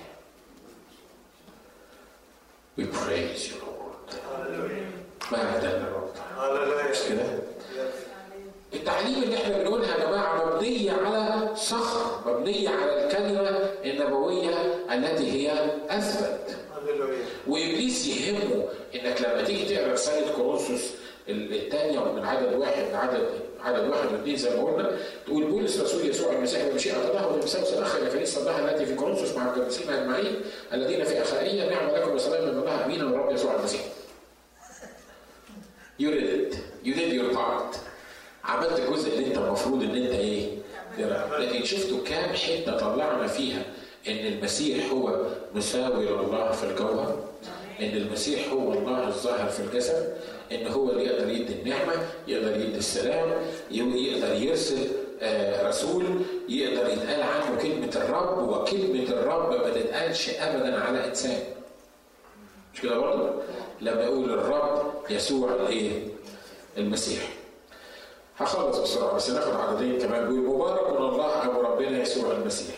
[SPEAKER 1] We praise you Lord. ما هدانا الرب. مش كده؟ التعليم اللي احنا بنقولها يا جماعه مبنيه على صخر مبنيه على الكلمه النبويه التي هي اثبت وابليس يهمه انك لما تيجي تقرا رساله كورنثوس الثانيه من عدد واحد عدد عدد واحد واثنين زي ما قلنا تقول بولس رسول يسوع المسيح بمشيئه الله وبمساوس الاخ الكنيسه الله التي في كورنثوس مع القديسين اجمعين الذين في اخائيه نعم لكم وسلام من الله امين والرب يسوع المسيح. You did it. You did your part. عملت الجزء اللي انت المفروض ان انت ايه لكن شفتوا كام حته طلعنا فيها ان المسيح هو مساوي لله في الجوهر ان المسيح هو الله الظاهر في الجسد ان هو اللي يقدر يدي النعمه يقدر يدي السلام يقدر يرسل آه، رسول يقدر يتقال عنه كلمه الرب وكلمه الرب ما تتقالش ابدا على انسان مش كده برضه لما يقول الرب يسوع الايه المسيح هخلص بسرعه بس ناخد عددين كمان بيقول مبارك الله ابو ربنا يسوع المسيح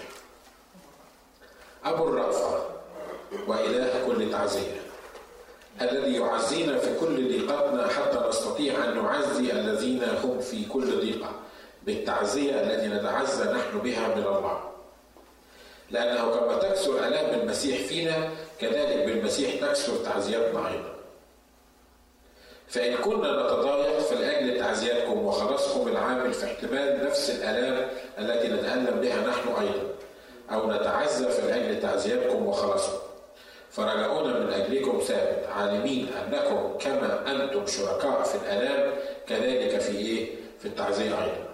[SPEAKER 1] ابو الرأفه واله كل تعزيه الذي يعزينا في كل ضيقتنا حتى نستطيع ان نعزي الذين هم في كل ضيقه بالتعزيه التي نتعزى نحن بها من الله لانه كما تكثر الام المسيح فينا كذلك بالمسيح تكثر تعزيتنا ايضا فإن كنا نتضايق فلأجل تعزياتكم وخلاصكم العامل في احتمال نفس الآلام التي نتألم بها نحن أيضا أو نتعزى فلأجل تعزياتكم وخلاصكم فرجاؤنا من أجلكم ثابت عالمين أنكم كما أنتم شركاء في الآلام كذلك في إيه؟ في التعزية أيضا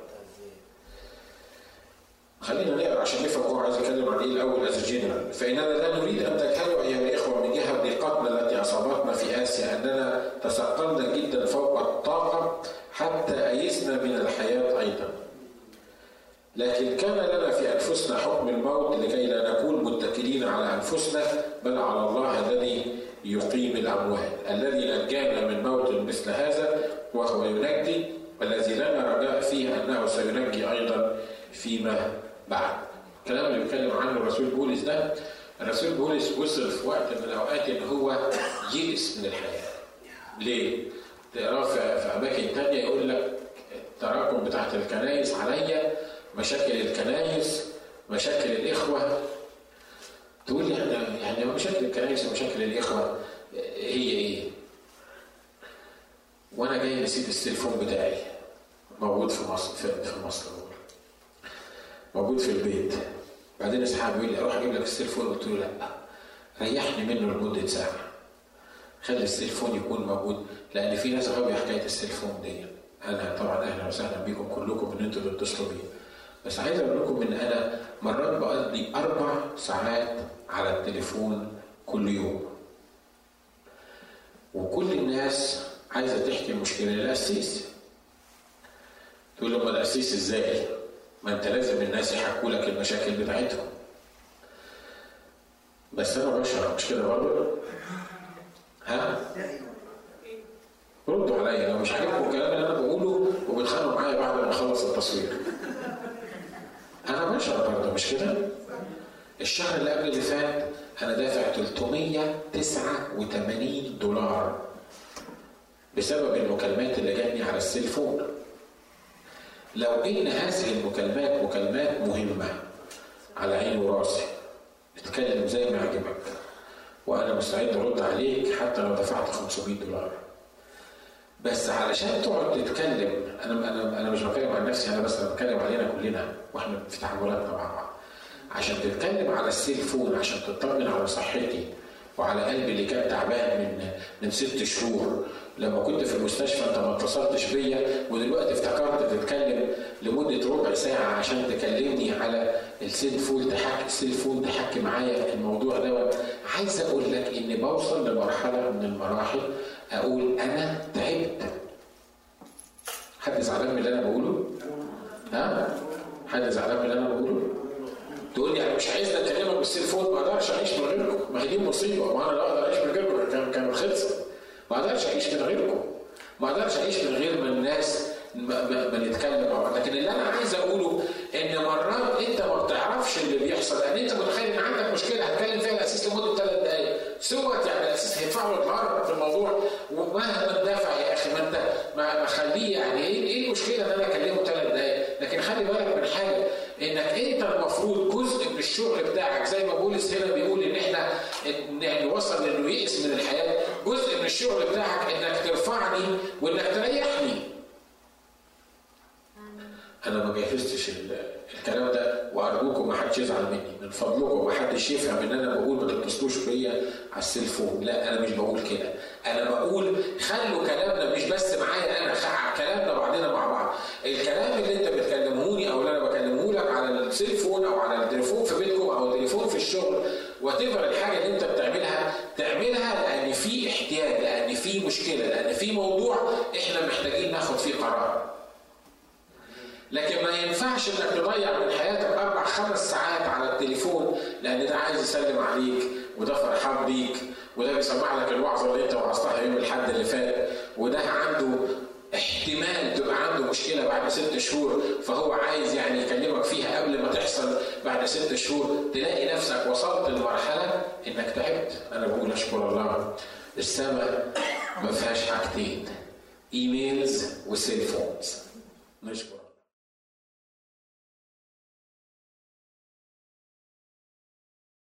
[SPEAKER 1] خلينا نقرا عشان نفهم هو عايز يتكلم عن ايه الاول از جنرال فاننا لا نريد ان تجهلوا ايها الاخوه من جهه ضيقتنا التي اصابتنا في اسيا اننا تثقلنا جدا فوق الطاقه حتى ايسنا من الحياه ايضا. لكن كان لنا في انفسنا حكم الموت لكي لا نكون متكلين على انفسنا بل على الله الذي يقيم الاموات الذي نجانا من موت مثل هذا وهو ينجي والذي لنا رجاء فيه انه سينجي ايضا فيما بعد الكلام اللي بيتكلم عنه الرسول بولس ده الرسول بولس وصل في وقت من الاوقات ان هو يئس من الحياه ليه؟ تقراه في اماكن تانية يقول لك التراكم بتاعت الكنايس عليا مشاكل الكنايس مشاكل الاخوه تقول لي يعني يعني مشاكل الكنايس ومشاكل الاخوه هي ايه؟ وانا جاي نسيت التليفون بتاعي موجود في مصر في مصر موجود في البيت بعدين اصحابي يقول لي اروح اجيب لك السيلفون قلت له لا ريحني منه لمده ساعه خلي السيلفون يكون موجود لان في ناس غاويه حكايه السيلفون دي انا طبعا اهلا وسهلا بيكم كلكم ان انتوا تتصلوا بي بس عايز اقول لكم ان انا مرات بقضي اربع ساعات على التليفون كل يوم وكل الناس عايزه تحكي مشكله للقسيس تقول له ما القسيس ازاي؟ ما انت لازم الناس يحكوا لك المشاكل بتاعتهم بس انا بشرح مش كده برضه ها ردوا عليا لو مش عاجبكم الكلام اللي انا بقوله وبتخانقوا معايا بعد ما اخلص التصوير انا بشرح برضه مش كده الشهر اللي قبل اللي فات انا دافع 389 دولار بسبب المكالمات اللي جاتني على السيلفون لو ان هذه المكالمات مكالمات مهمه على عيني وراسي اتكلم زي ما يعجبك وانا مستعد ارد عليك حتى لو دفعت 500 دولار بس علشان تقعد تتكلم انا انا انا مش بتكلم عن نفسي انا بس بتكلم علينا كلنا واحنا في تحولاتنا مع بعض عشان تتكلم على السيلفون عشان تطمن على صحتي وعلى قلبي اللي كان تعبان من من ست شهور لما كنت في المستشفى انت ما اتصلتش بيا ودلوقتي افتكرت تتكلم لمده ربع ساعه عشان تكلمني على السيل فول تحكي السيل فول تحكي معايا الموضوع دوت عايز اقول لك اني بوصل لمرحله من المراحل اقول انا تعبت حد زعلان من اللي انا بقوله؟ ها؟ حد زعلان من اللي انا بقوله؟ تقول لي انا مش عايز اكلمك بالسيلفون ما اقدرش اعيش من غيركم ما هي دي مصيبه ما انا لو اقدر اعيش من غيركم كان كان خلصت ما اقدرش اعيش من غيركم ما اقدرش اعيش من غير ما الناس بنتكلم مع بعض لكن اللي انا عايز اقوله ان مرات انت ما بتعرفش اللي بيحصل لان انت متخيل ان عندك مشكله هتكلم فيها الاسيس لمده ثلاث دقائق سوت يعني الاسيس هيدفع له النهار في الموضوع ومهما دافع يا اخي ما انت ما خليه يعني ايه ايه المشكله ان انا اكلمه ثلاث دقائق لكن خلي بالك من حاجه انك انت المفروض جزء من الشغل بتاعك زي ما بولس هنا بيقول ان احنا نوصل لانه يئس من الحياه جزء من الشغل بتاعك انك ترفعني وانك تريحني انا ما جهزتش الكلام ده ارجوكم ما حدش يزعل مني من فضلكم ما حدش يفهم ان انا بقول ما تتصلوش بيا على السيلفون لا انا مش بقول كده انا بقول خلوا كلامنا مش بس معايا انا كلامنا بعضنا مع بعض الكلام اللي انت بتكلمهوني او اللي انا بكلمه لك على السيلفون او على التليفون في بيتكم او التليفون في الشغل وتفر الحاجه اللي انت بتعملها تعملها لان في احتياج لان في مشكله لان في موضوع احنا محتاجين ناخد فيه قرار لكن ما ينفعش انك تضيع من حياتك اربع خمس ساعات على التليفون لان ده عايز يسلم عليك وده فرحان بيك وده بيسمع لك الوعظه اللي انت وعظتها يوم الاحد اللي فات وده عنده احتمال تبقى عنده مشكله بعد ست شهور فهو عايز يعني يكلمك فيها قبل ما تحصل بعد ست شهور تلاقي نفسك وصلت لمرحله انك تعبت انا بقول اشكر الله السماء ما فيهاش حاجتين ايميلز وسيلفونز نشكر